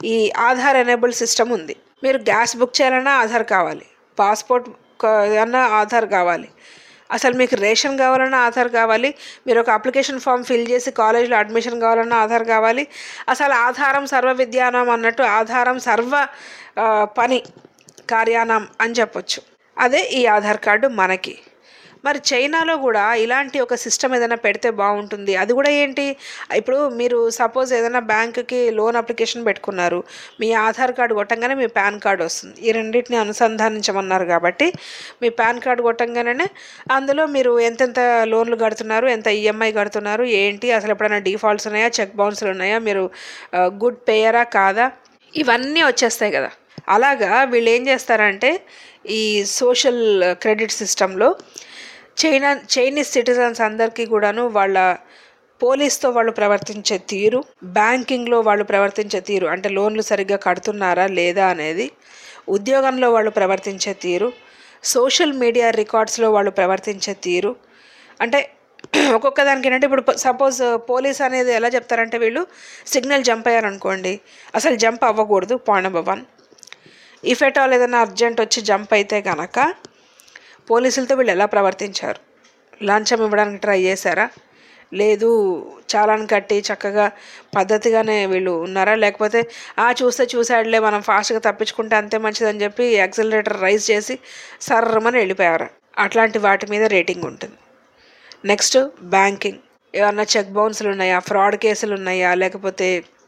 ఈ ఆధార్ ఎనేబుల్ సిస్టమ్ ఉంది మీరు గ్యాస్ బుక్ చేయాలన్నా ఆధార్ కావాలి పాస్పోర్ట్ అన్నా ఆధార్ కావాలి అసలు మీకు రేషన్ కావాలన్నా ఆధార్ కావాలి మీరు ఒక అప్లికేషన్ ఫామ్ ఫిల్ చేసి కాలేజ్లో అడ్మిషన్ కావాలన్నా ఆధార్ కావాలి అసలు ఆధారం సర్వ విద్యానం అన్నట్టు ఆధారం సర్వ ఆ, పని కార్యానం అని చెప్పొచ్చు అదే ఈ ఆధార్ కార్డు మనకి మరి చైనాలో కూడా ఇలాంటి ఒక సిస్టమ్ ఏదైనా పెడితే బాగుంటుంది అది కూడా ఏంటి ఇప్పుడు మీరు సపోజ్ ఏదైనా బ్యాంకుకి లోన్ అప్లికేషన్ పెట్టుకున్నారు మీ ఆధార్ కార్డు కొట్టంగానే మీ పాన్ కార్డు వస్తుంది ఈ రెండింటిని అనుసంధానించమన్నారు కాబట్టి మీ పాన్ కార్డు కొట్టంగానే అందులో మీరు ఎంతెంత లోన్లు కడుతున్నారు ఎంత ఈఎంఐ కడుతున్నారు ఏంటి అసలు ఎప్పుడైనా డిఫాల్ట్స్ ఉన్నాయా చెక్ బౌన్స్లు ఉన్నాయా మీరు గుడ్ పేయరా కాదా ఇవన్నీ వచ్చేస్తాయి కదా అలాగా వీళ్ళు ఏం చేస్తారంటే ఈ సోషల్ క్రెడిట్ సిస్టంలో చైనా చైనీస్ సిటిజన్స్ అందరికీ కూడాను వాళ్ళ పోలీస్తో వాళ్ళు ప్రవర్తించే తీరు బ్యాంకింగ్లో వాళ్ళు ప్రవర్తించే తీరు అంటే లోన్లు సరిగ్గా కడుతున్నారా లేదా అనేది ఉద్యోగంలో వాళ్ళు ప్రవర్తించే తీరు సోషల్ మీడియా రికార్డ్స్లో వాళ్ళు ప్రవర్తించే తీరు అంటే ఒక్కొక్క దానికి ఏంటంటే ఇప్పుడు సపోజ్ పోలీస్ అనేది ఎలా చెప్తారంటే వీళ్ళు సిగ్నల్ జంప్ అయ్యారనుకోండి అసలు జంప్ అవ్వకూడదు point number one if at all ఏదైనా అర్జెంట్ వచ్చి జంప్ అయితే కనుక పోలీసులతో వీళ్ళు ఎలా ప్రవర్తించారు లంచం ఇవ్వడానికి ట్రై చేశారా లేదు చాలాని కట్టి చక్కగా పద్ధతిగానే వీళ్ళు ఉన్నారా లేకపోతే ఆ చూస్తే చూసాడులే మనం ఫాస్ట్గా తప్పించుకుంటే అంతే మంచిదని చెప్పి యాక్సిలరేటర్ రైజ్ చేసి సర్రమని వెళ్ళిపోయారు అట్లాంటి వాటి మీద రేటింగ్ ఉంటుంది నెక్స్ట్ బ్యాంకింగ్ ఏమన్నా చెక్ బౌన్స్లు ఉన్నాయా ఫ్రాడ్ కేసులు ఉన్నాయా లేకపోతే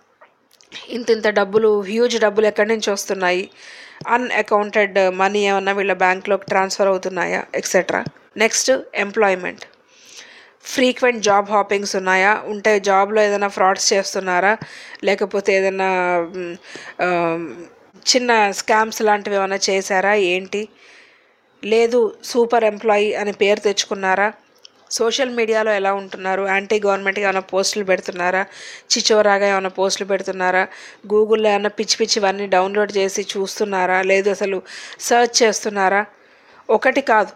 ఇంత ఇంత డబ్బులు హ్యూజ్ డబ్బులు ఎక్కడి నుంచి వస్తున్నాయి అన్అకౌంటెడ్ మనీ ఏమన్నా వీళ్ళ బ్యాంక్లోకి ట్రాన్స్ఫర్ అవుతున్నాయా etcetera next employment frequent job hoppings ఉన్నాయా ఉంటే జాబ్లో ఏదైనా ఫ్రాడ్స్ చేస్తున్నారా లేకపోతే ఏదైనా మ్, ఆ, చిన్న స్కామ్స్ లాంటివి ఏమైనా చేశారా ఏంటి లేదు సూపర్ ఎంప్లాయీ అని పేరు తెచ్చుకున్నారా సోషల్ మీడియాలో ఎలా ఉంటున్నారు యాంటీ గవర్నమెంట్గా ఏమైనా పోస్టులు పెడుతున్నారా చిచోరాగా ఏమైనా పోస్టులు పెడుతున్నారా గూగుల్లో ఏమైనా పిచ్చి పిచ్చివన్నీ డౌన్లోడ్ చేసి చూస్తున్నారా లేదు అసలు సర్చ్ చేస్తున్నారా ఒకటి కాదు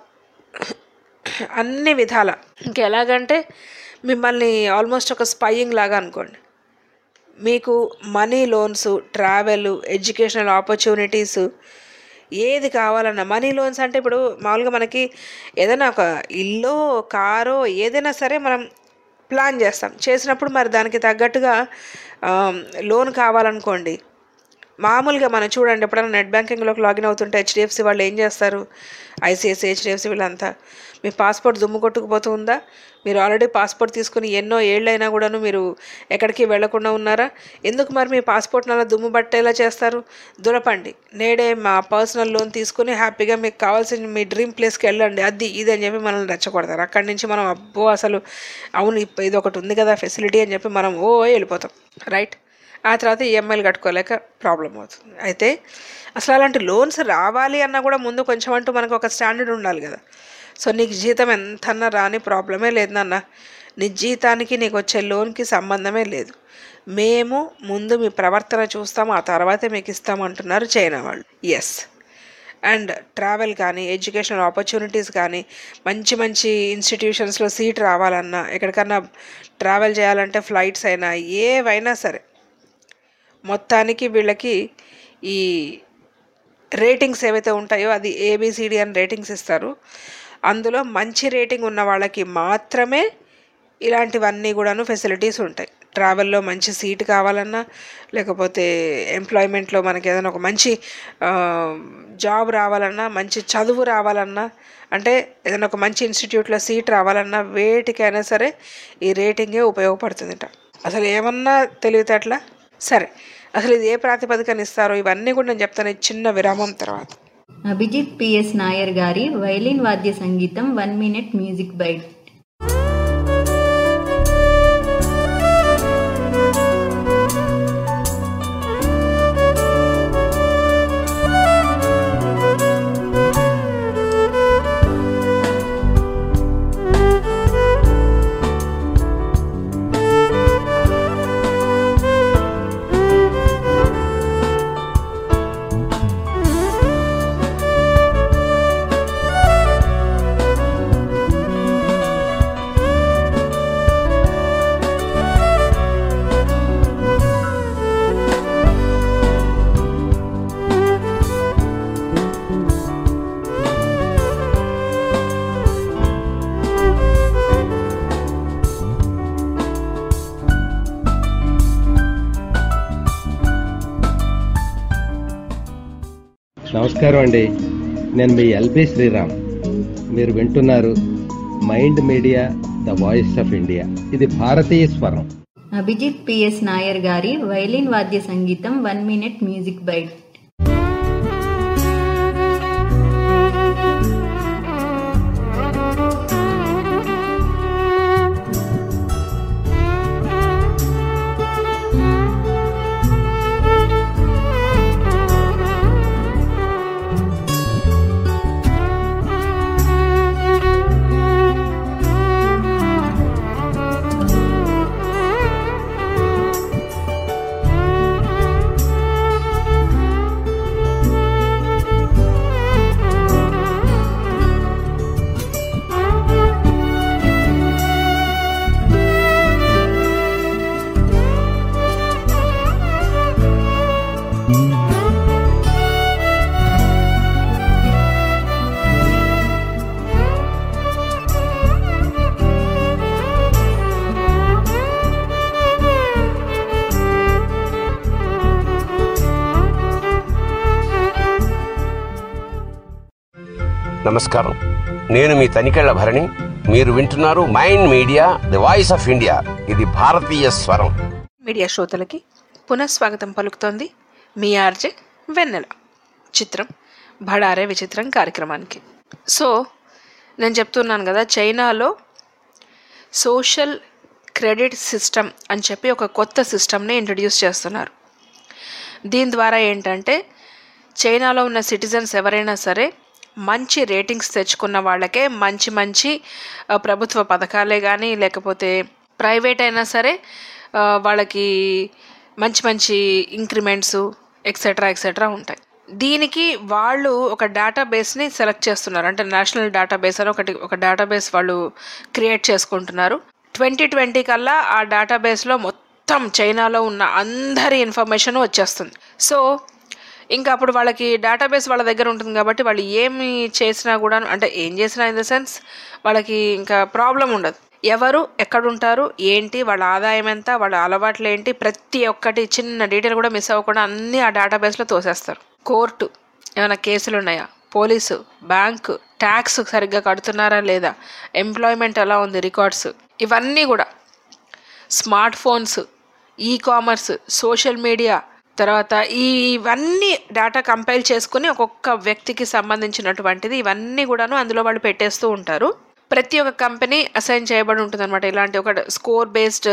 అన్ని విధాల ఇంకెలాగంటే మిమ్మల్ని ఆల్మోస్ట్ ఒక స్పైయింగ్ లాగా అనుకోండి మీకు money loans travel educational opportunities ఏది కావాలన్నా మనీ లోన్స్ అంటే ఇప్పుడు మామూలుగా మనకి ఏదైనా ఒక ఇల్లు కారో ఏదైనా సరే మనం ప్లాన్ చేస్తాం చేసినప్పుడు మరి దానికి తగ్గట్టుగా ఆ, లోన్ కావాలనుకోండి మామూలుగా మనం చూడండి ఎప్పుడైనా నెట్ బ్యాంకింగ్లోకి లాగిన్ అవుతుంటే హెచ్డిఎఫ్సి వాళ్ళు ఏం చేస్తారు ఐసిఐసి హెచ్డిఎఫ్సి వీళ్ళంతా మీ పాస్పోర్ట్ దుమ్ము కొట్టుకుపోతుందా మీరు ఆల్రెడీ పాస్పోర్ట్ తీసుకుని ఎన్నో ఏళ్ళైనా కూడాను మీరు ఎక్కడికి వెళ్లకుండా ఉన్నారా ఎందుకు మరి మీ పాస్పోర్ట్ అలా దుమ్ము పట్టేలా చేస్తారు దులపండి నేడే మా పర్సనల్ లోన్ తీసుకుని హ్యాపీగా మీకు కావాల్సిన మీ డ్రీమ్ ప్లేస్కి వెళ్ళండి అది ఇది అని చెప్పి మనల్ని రెచ్చగొడతారు అక్కడి నుంచి మనం అబ్బో అసలు అవును ఇప్ప- ఇది ఒకటి ఉంది కదా ఫెసిలిటీ అని చెప్పి మనం ఓ వెళ్ళిపోతాం రైట్ ఆ తర్వాత ఈఎంఐలు కట్టుకోలేక ప్రాబ్లం అవుతుంది అయితే అసలు అలాంటి లోన్స్ రావాలి అన్నా కూడా ముందు కొంచెం అంటూ మనకు ఒక స్టాండర్డ్ ఉండాలి కదా సో నీకు జీతం ఎంతన్నా రాని ప్రాబ్లమే లేదు నాన్న నీ జీతానికి నీకు వచ్చే లోన్కి సంబంధమే లేదు మేము ముందు మీ ప్రవర్తన చూస్తాం ఆ తర్వాతే మీకు ఇస్తాం అంటున్నారు చైనా వాళ్ళు ఎస్ అండ్ ట్రావెల్ కానీ ఎడ్యుకేషనల్ ఆపర్చునిటీస్ కానీ మంచి మంచి ఇన్స్టిట్యూషన్స్లో సీట్ రావాలన్నా ఎక్కడికన్నా ట్రావెల్ చేయాలంటే ఫ్లైట్స్ అయినా ఏవైనా సరే మొత్తానికి వీళ్ళకి ఈ రేటింగ్స్ ఏవైతే ఉంటాయో అది ఏబిసిడి అని రేటింగ్స్ ఇస్తారు అందులో మంచి రేటింగ్ ఉన్న వాళ్ళకి మాత్రమే ఇలాంటివన్నీ కూడాను ఫెసిలిటీస్ ఉంటాయి ట్రావెల్లో మంచి సీట్ కావాలన్నా లేకపోతే ఎంప్లాయ్మెంట్లో మనకి ఏదైనా ఒక మంచి ఆ, జాబ్ రావాలన్నా మంచి చదువు రావాలన్నా అంటే ఏదైనా ఒక మంచి ఇన్స్టిట్యూట్లో సీట్ రావాలన్నా వేటికైనా సరే ఈ రేటింగే ఉపయోగపడుతుందట అసలు ఏమన్నా తెలివితేటలా సరే అసలు ఇది ఏ ప్రాతిపదికన ఇస్తారో ఇవన్నీ కూడా నేను చెప్తాను ఈ చిన్న విరామం తర్వాత అభిజిత్ పిఎస్ నాయర్ గారి వైలిన్ వాద్య సంగీతం వన్ మినిట్ మ్యూజిక్ బైట్ ఆ నమస్కారం అండి నేను మీ ఎల్బి శ్రీరామ్ మీరు వింటున్నారు mind media the voice of India ఇది భారతీయ స్వరం అభిజిత్ పిఎస్ నాయర్ గారి వైలిన్ వాద్య సంగీతం వన్ మినిట్ మ్యూజిక్ బైట్ నమస్కారం నేను మీ తనికెళ్ల భరణి మీరు వింటున్నారు mind media the voice of India ఇది భారతీయ స్వరం మీడియా శ్రోతలకి పునఃస్వాగతం పలుకుతోంది మీ ఆర్జే వెన్నెల చిత్రం భడారే విచిత్రం కార్యక్రమానికి సో నేను చెప్తున్నాను కదా చైనాలో సోషల్ క్రెడిట్ సిస్టమ్ అని చెప్పి ఒక కొత్త సిస్టమ్ని ఇంట్రడ్యూస్ చేస్తున్నారు దీని ద్వారా ఏంటంటే చైనాలో ఉన్న సిటిజన్స్ ఎవరైనా సరే మంచి రేటింగ్స్ తెచ్చుకున్న వాళ్ళకే మంచి మంచి ఆ, ప్రభుత్వ పథకాలే కానీ లేకపోతే ప్రైవేట్ అయినా సరే ఆ, వాళ్ళకి మంచి మంచి ఇంక్రిమెంట్స్ ఎక్సెట్రా ఎక్సెట్రా ఉంటాయి దీనికి వాళ్ళు ఒక డేటాబేస్ని సెలెక్ట్ చేస్తున్నారు అంటే నేషనల్ డేటాబేస్ అని ఒకటి ఒక డేటాబేస్ వాళ్ళు క్రియేట్ చేసుకుంటున్నారు ట్వంటీ ట్వంటీ కల్లా ఆ డేటాబేస్లో మొత్తం చైనాలో ఉన్న అందరి ఇన్ఫర్మేషన్ వచ్చేస్తుంది సో ఇంకా అప్పుడు వాళ్ళకి డేటాబేస్ వాళ్ళ దగ్గర ఉంటుంది కాబట్టి వాళ్ళు ఏమి చేసినా కూడా అంటే ఏం చేసినా ఇన్ ద సెన్స్ వాళ్ళకి ఇంకా ప్రాబ్లం ఉండదు ఎవరు ఎక్కడుంటారు ఏంటి వాళ్ళ ఆదాయం ఎంత వాళ్ళ అలవాట్లు ఏంటి ప్రతి ఒక్కటి చిన్న డీటెయిల్ కూడా మిస్ అవ్వకుండా అన్నీ ఆ డేటాబేస్లో తోసేస్తారు కోర్టు ఏమైనా కేసులు ఉన్నాయా పోలీసు బ్యాంకు ట్యాక్స్ సరిగ్గా కడుతున్నారా లేదా ఎంప్లాయ్మెంట్ ఎలా ఉంది రికార్డ్స్ ఇవన్నీ కూడా smart phones e commerce social media తర్వాత ఈ ఇవన్నీ డేటా కంపైల్ చేసుకుని ఒక్కొక్క వ్యక్తికి సంబంధించినటువంటిది ఇవన్నీ కూడాను అందులో వాళ్ళు పెట్టేస్తూ ఉంటారు ప్రతి ఒక్క కంపెనీ అసైన్ చేయబడి ఉంటుంది అనమాట ఇలాంటి ఒక స్కోర్ బేస్డ్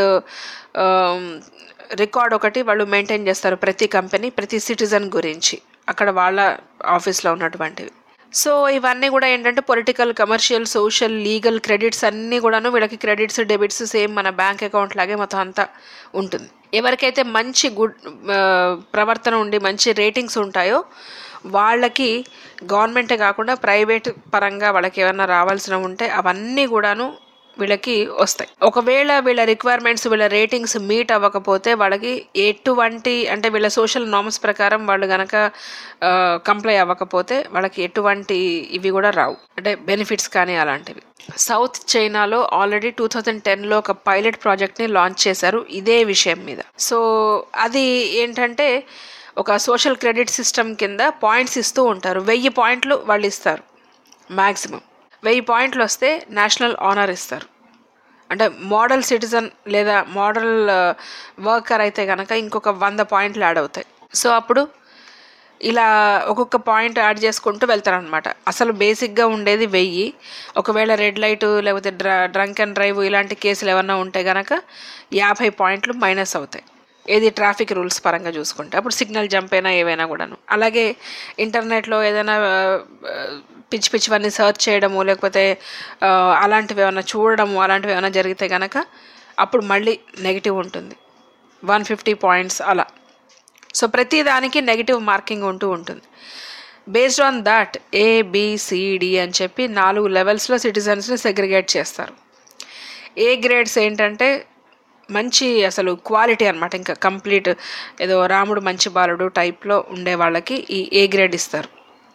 రికార్డ్ ఒకటి వాళ్ళు మెయింటైన్ చేస్తారు ప్రతి కంపెనీ ప్రతి సిటిజన్ గురించి అక్కడ వాళ్ళ ఆఫీస్లో ఉన్నటువంటివి సో ఇవన్నీ కూడా ఏంటంటే political commercial social legal credits అన్నీ కూడాను వీళ్ళకి క్రెడిట్స్ డెబిట్స్ సేమ్ మన బ్యాంక్ అకౌంట్ లాగే మొత్తం అంతా ఉంటుంది ఎవరికైతే మంచి గుడ్ ఆ, ప్రవర్తన ఉండి మంచి రేటింగ్స్ ఉంటాయో వాళ్ళకి గవర్నమెంటే కాకుండా ప్రైవేట్ పరంగా వాళ్ళకి ఏమైనా రావాల్సిన ఉంటే అవన్నీ కూడాను వీళ్ళకి వస్తాయి ఒకవేళ వీళ్ళ రిక్వైర్మెంట్స్ వీళ్ళ రేటింగ్స్ మీట్ అవ్వకపోతే వాళ్ళకి ఎటువంటి అంటే వీళ్ళ సోషల్ నార్మ్స్ ప్రకారం వాళ్ళు గనక కంప్లై అవ్వకపోతే వాళ్ళకి ఎటువంటి ఇవి కూడా రావు అంటే బెనిఫిట్స్ కానీ అలాంటివి సౌత్ చైనాలో ఆల్రెడీ టూ థౌజండ్ టెన్లో ఒక పైలట్ ప్రాజెక్ట్ని లాంచ్ చేశారు ఇదే విషయం మీద సో అది ఏంటంటే ఒక సోషల్ క్రెడిట్ సిస్టమ్ కింద పాయింట్స్ ఇస్తూ ఉంటారు వెయ్యి పాయింట్లు వాళ్ళు ఇస్తారు మ్యాక్సిమం వెయ్యి పాయింట్లు వస్తే నేషనల్ ఆనర్ ఇస్తారు అంటే మోడల్ సిటిజన్ లేదా మోడల్ వర్కర్ అయితే కనుక ఇంకొక వంద పాయింట్లు యాడ్ అవుతాయి సో అప్పుడు ఇలా ఒక్కొక్క పాయింట్ యాడ్ చేసుకుంటూ వెళ్తారనమాట అసలు బేసిక్గా ఉండేది వెయ్యి ఒకవేళ రెడ్ లైట్ లేకపోతే డ్ర డ్రంక్ అండ్ డ్రైవ్ ఇలాంటి కేసులు ఏమన్నా ఉంటే గనక యాభై పాయింట్లు మైనస్ అవుతాయి ఏది ట్రాఫిక్ రూల్స్ పరంగా చూసుకుంటే అప్పుడు సిగ్నల్ జంప్ అయినా ఏవైనా కూడాను అలాగే ఇంటర్నెట్లో ఏదైనా ఆ, ఆ, పిచ్చి పిచ్చివన్నీ సర్చ్ చేయడము లేకపోతే ఆ, అలాంటివి ఏమైనా చూడడము అలాంటివి ఏమైనా జరిగితే కనుక అప్పుడు మళ్ళీ నెగిటివ్ ఉంటుంది వన్ ఫిఫ్టీ పాయింట్స్ అలా సో ప్రతి దానికి నెగిటివ్ మార్కింగ్ ఉంటూ ఉంటుంది బేస్డ్ ఆన్ దాట్ ఏబిసిడి అని చెప్పి నాలుగు లెవెల్స్లో సిటిజన్స్ని సెగ్రిగేట్ చేస్తారు ఏ గ్రేడ్స్ ఏంటంటే మంచి అసలు క్వాలిటీ అనమాట ఇంకా కంప్లీట్ ఏదో రాముడు మంచి బాలుడు టైప్లో ఉండే వాళ్ళకి ఈ ఏ గ్రేడ్ ఇస్తారు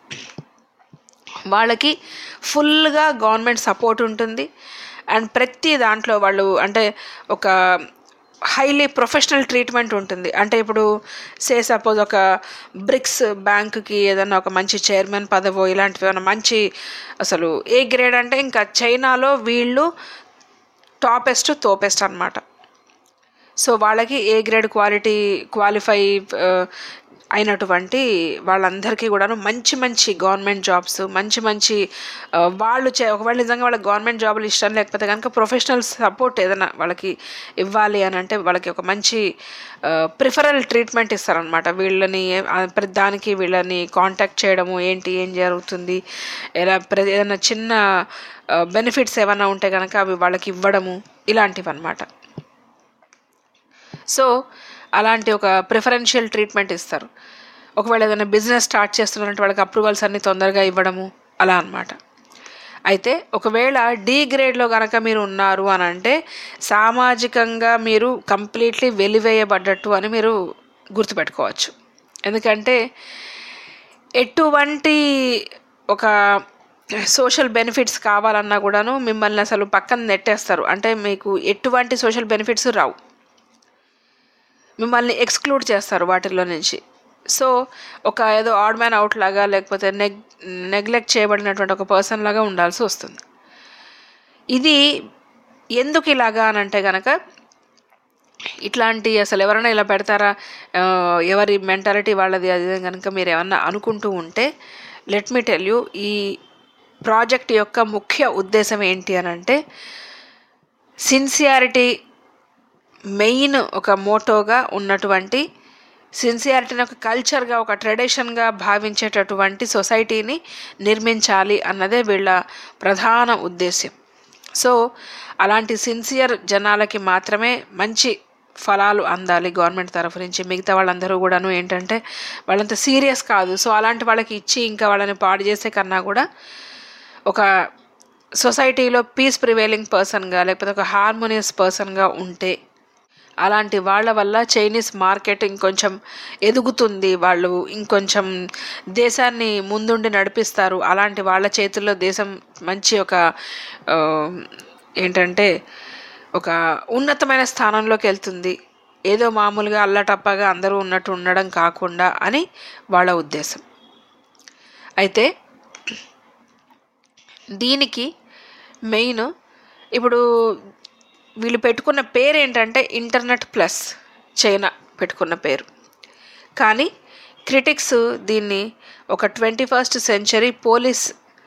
వాళ్ళకి ఫుల్గా గవర్నమెంట్ సపోర్ట్ ఉంటుంది అండ్ ప్రతి దాంట్లో వాళ్ళు అంటే ఒక హైలీ ప్రొఫెషనల్ ట్రీట్మెంట్ ఉంటుంది అంటే ఇప్పుడు సే సపోజ్ ఒక బ్రిక్స్ బ్యాంకుకి ఏదైనా ఒక మంచి చైర్మన్ పదవో ఇలాంటివి ఏమైనా మంచి అసలు ఏ గ్రేడ్ అంటే ఇంకా చైనాలో వీళ్ళు టాపెస్ట్ తోపెస్ట్ అనమాట సో వాళ్ళకి ఏ గ్రేడ్ క్వాలిటీ క్వాలిఫై అయినటువంటి వాళ్ళందరికీ కూడాను మంచి మంచి గవర్నమెంట్ జాబ్స్ మంచి మంచి ఆ, వాళ్ళు చే ఒకవేళ నిజంగా వాళ్ళకి గవర్నమెంట్ జాబులు ఇష్టం లేకపోతే కనుక ప్రొఫెషనల్ సపోర్ట్ ఏదైనా వాళ్ళకి ఇవ్వాలి అని అంటే వాళ్ళకి ఒక మంచి ప్రిఫరల్ ట్రీట్మెంట్ ఇస్తారనమాట వీళ్ళని ఆ, ప్రతి దానికి వీళ్ళని కాంటాక్ట్ చేయడము ఏంటి ఏం జరుగుతుంది ఎలా ప్ర- ఏదైనా చిన్న బెనిఫిట్స్ ఏమైనా ఉంటే కనుక అవి వాళ్ళకి ఇవ్వడము ఇలాంటివి అనమాట సో అలాంటి ఒక ప్రిఫరెన్షియల్ ట్రీట్మెంట్ ఇస్తారు ఒకవేళ ఏదైనా బిజినెస్ స్టార్ట్ చేస్తున్నారంటే వాళ్ళకి అప్రూవల్స్ అన్ని తొందరగా ఇవ్వడము అలా అన్నమాట అయితే ఒకవేళ డి గ్రేడ్లో కనుక మీరు ఉన్నారు అని అంటే సామాజికంగా మీరు కంప్లీట్లీ వెలివేయబడ్డట్టు అని మీరు గుర్తుపెట్టుకోవచ్చు ఎందుకంటే ఎటువంటి ఒక సోషల్ బెనిఫిట్స్ కావాలన్నా కూడాను మిమ్మల్ని అసలు పక్కన నెట్టేస్తారు అంటే మీకు ఎటువంటి సోషల్ బెనిఫిట్స్ రావు మిమ్మల్ని ఎక్స్క్లూడ్ చేస్తారు వాటిల్లో నుంచి సో ఒక ఏదో ఆడ్ మ్యాన్ అవుట్ లాగా లేకపోతే నెగ్ నెగ్లెక్ట్ చేయబడినటువంటి ఒక పర్సన్ లాగా ఉండాల్సి వస్తుంది ఇది ఎందుకు ఇలాగా అని అంటే కనుక ఇట్లాంటి అసలు ఎవరైనా ఇలా పెడతారా ఆ, ఎవరి మెంటాలిటీ వాళ్ళది అది ఇది కనుక మీరు ఏమన్నా అనుకుంటూ ఉంటే లెట్ మీ టెల్ యూ ఈ ప్రాజెక్ట్ యొక్క ముఖ్య ఉద్దేశం ఏంటి అని అంటే సిన్సియారిటీ మెయిన్ ఒక మోటోగా ఉన్నటువంటి సిన్సియారిటీని ఒక కల్చర్గా ఒక ట్రెడిషన్గా భావించేటటువంటి సొసైటీని నిర్మించాలి అన్నదే వీళ్ళ ప్రధాన ఉద్దేశ్యం సో అలాంటి సిన్సియర్ జనాలకి మాత్రమే మంచి ఫలాలు అందాలి గవర్నమెంట్ తరఫు నుంచి మిగతా వాళ్ళందరూ కూడాను ఏంటంటే వాళ్ళంత సీరియస్ కాదు సో అలాంటి వాళ్ళకి ఇచ్చి ఇంకా వాళ్ళని పాడు చేసే కన్నా కూడా ఒక సొసైటీలో పీస్ ప్రివేలింగ్ పర్సన్గా లేకపోతే ఒక హార్మోనియస్ పర్సన్గా ఉంటే అలాంటి వాళ్ళ వల్ల చైనీస్ మార్కెట్ ఇంకొంచెం ఎదుగుతుంది వాళ్ళు ఇంకొంచెం దేశాన్ని ముందుండి నడిపిస్తారు అలాంటి వాళ్ళ చేతుల్లో దేశం మంచి ఒక ఆ, ఏంటంటే ఒక ఉన్నతమైన స్థానంలోకి వెళ్తుంది ఏదో మామూలుగా అల్లటప్పగా అందరూ ఉన్నట్టు ఉండడం కాకుండా అని వాళ్ళ ఉద్దేశం అయితే దీనికి మెయిన్ ఇప్పుడు వీళ్ళు పెట్టుకున్న పేరు ఏంటంటే ఇంటర్నెట్ ప్లస్ చైనా పెట్టుకున్న పేరు కానీ క్రిటిక్స్ దీన్ని ఒక twenty first century police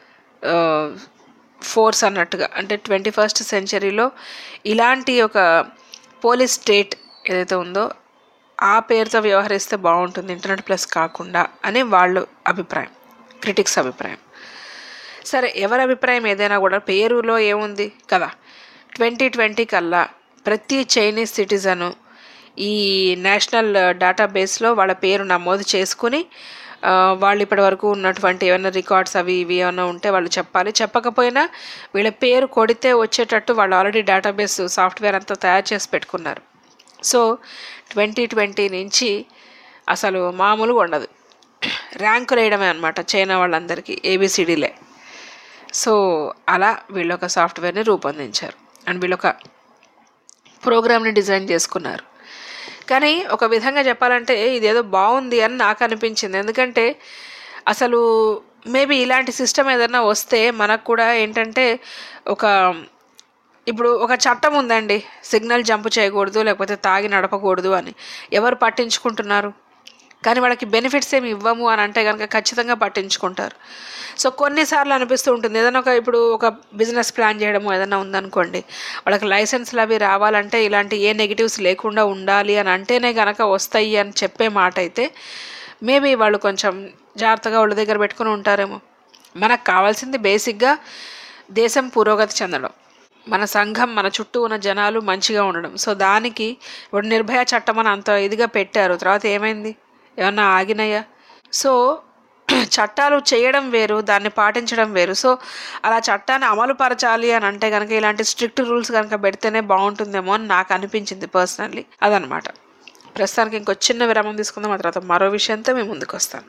force అన్నట్టుగా అంటే ట్వంటీ ఫస్ట్ సెంచరీలో ఇలాంటి ఒక పోలీస్ స్టేట్ ఏదైతే ఉందో ఆ పేరుతో వ్యవహరిస్తే బాగుంటుంది ఇంటర్నెట్ ప్లస్ కాకుండా అని వాళ్ళు అభిప్రాయం క్రిటిక్స్ అభిప్రాయం సరే ఎవరి అభిప్రాయం ఏదైనా కూడా పేరులో ఏముంది కదా ట్వంటీ ట్వంటీ కల్లా ప్రతి చైనీస్ సిటిజను ఈ నేషనల్ డేటాబేస్లో వాళ్ళ పేరు నమోదు చేసుకుని ఆ, వాళ్ళు ఇప్పటి వరకు ఉన్నటువంటి ఏమైనా రికార్డ్స్ అవి ఇవి ఏమైనా ఉంటే వాళ్ళు చెప్పాలి చెప్పకపోయినా వీళ్ళ పేరు కొడితే వచ్చేటట్టు వాళ్ళు ఆల్రెడీ డేటాబేస్ సాఫ్ట్వేర్ అంతా తయారు చేసి పెట్టుకున్నారు సో ట్వంటీ ట్వంటీ నుంచి అసలు మామూలుగా ఉండదు ర్యాంకులు వేయడమే అనమాట చైనా వాళ్ళందరికీ ఏబిసిడీలే సో అలా వీళ్ళు ఒక సాఫ్ట్వేర్ని రూపొందించారు అండ్ వీళ్ళు ఒక ప్రోగ్రామ్ని డిజైన్ చేసుకున్నారు కానీ ఒక విధంగా చెప్పాలంటే ఇదేదో బాగుంది అని నాకు అనిపించింది ఎందుకంటే అసలు మేబీ ఇలాంటి సిస్టమ్ ఏదైనా వస్తే మనకు కూడా ఏంటంటే ఒక ఇప్పుడు ఒక చట్టం ఉందండి సిగ్నల్ జంప్ చేయకూడదు లేకపోతే తాగి నడపకూడదు అని ఎవరు పట్టించుకుంటున్నారు కానీ వాళ్ళకి బెనిఫిట్స్ ఏమి ఇవ్వము అని అంటే కనుక ఖచ్చితంగా పట్టించుకుంటారు సో కొన్నిసార్లు అనిపిస్తూ ఉంటుంది ఏదైనా ఒక ఇప్పుడు ఒక బిజినెస్ ప్లాన్ చేయడము ఏదైనా ఉందనుకోండి వాళ్ళకి లైసెన్స్లు అవి రావాలంటే ఇలాంటి ఏ నెగిటివ్స్ లేకుండా ఉండాలి అని అంటేనే కనుక వస్తాయి అని చెప్పే మాట అయితే మేబీ వాళ్ళు కొంచెం జాగ్రత్తగా వాళ్ళ దగ్గర పెట్టుకుని ఉంటారేమో మనకు కావాల్సింది బేసిక్గా దేశం పురోగతి చెందడం మన సంఘం మన చుట్టూ ఉన్న జనాలు మంచిగా ఉండడం సో దానికి ఇప్పుడు నిర్భయ చట్టం అని అంత ఇదిగా పెట్టారు తర్వాత ఏమైంది ఏమన్నా ఆగినాయా సో చట్టాలు చేయడం వేరు దాన్ని పాటించడం వేరు సో అలా చట్టాన్ని అమలు పరచాలి అని అంటే కనుక ఇలాంటి స్ట్రిక్ట్ రూల్స్ కనుక పెడితేనే బాగుంటుందేమో అని నాకు అనిపించింది పర్సనల్లీ అదనమాట ప్రస్తుతానికి ఇంకో చిన్న విరామం తీసుకుందాం ఆ తర్వాత మరో విషయంతో మేము ముందుకు వస్తాను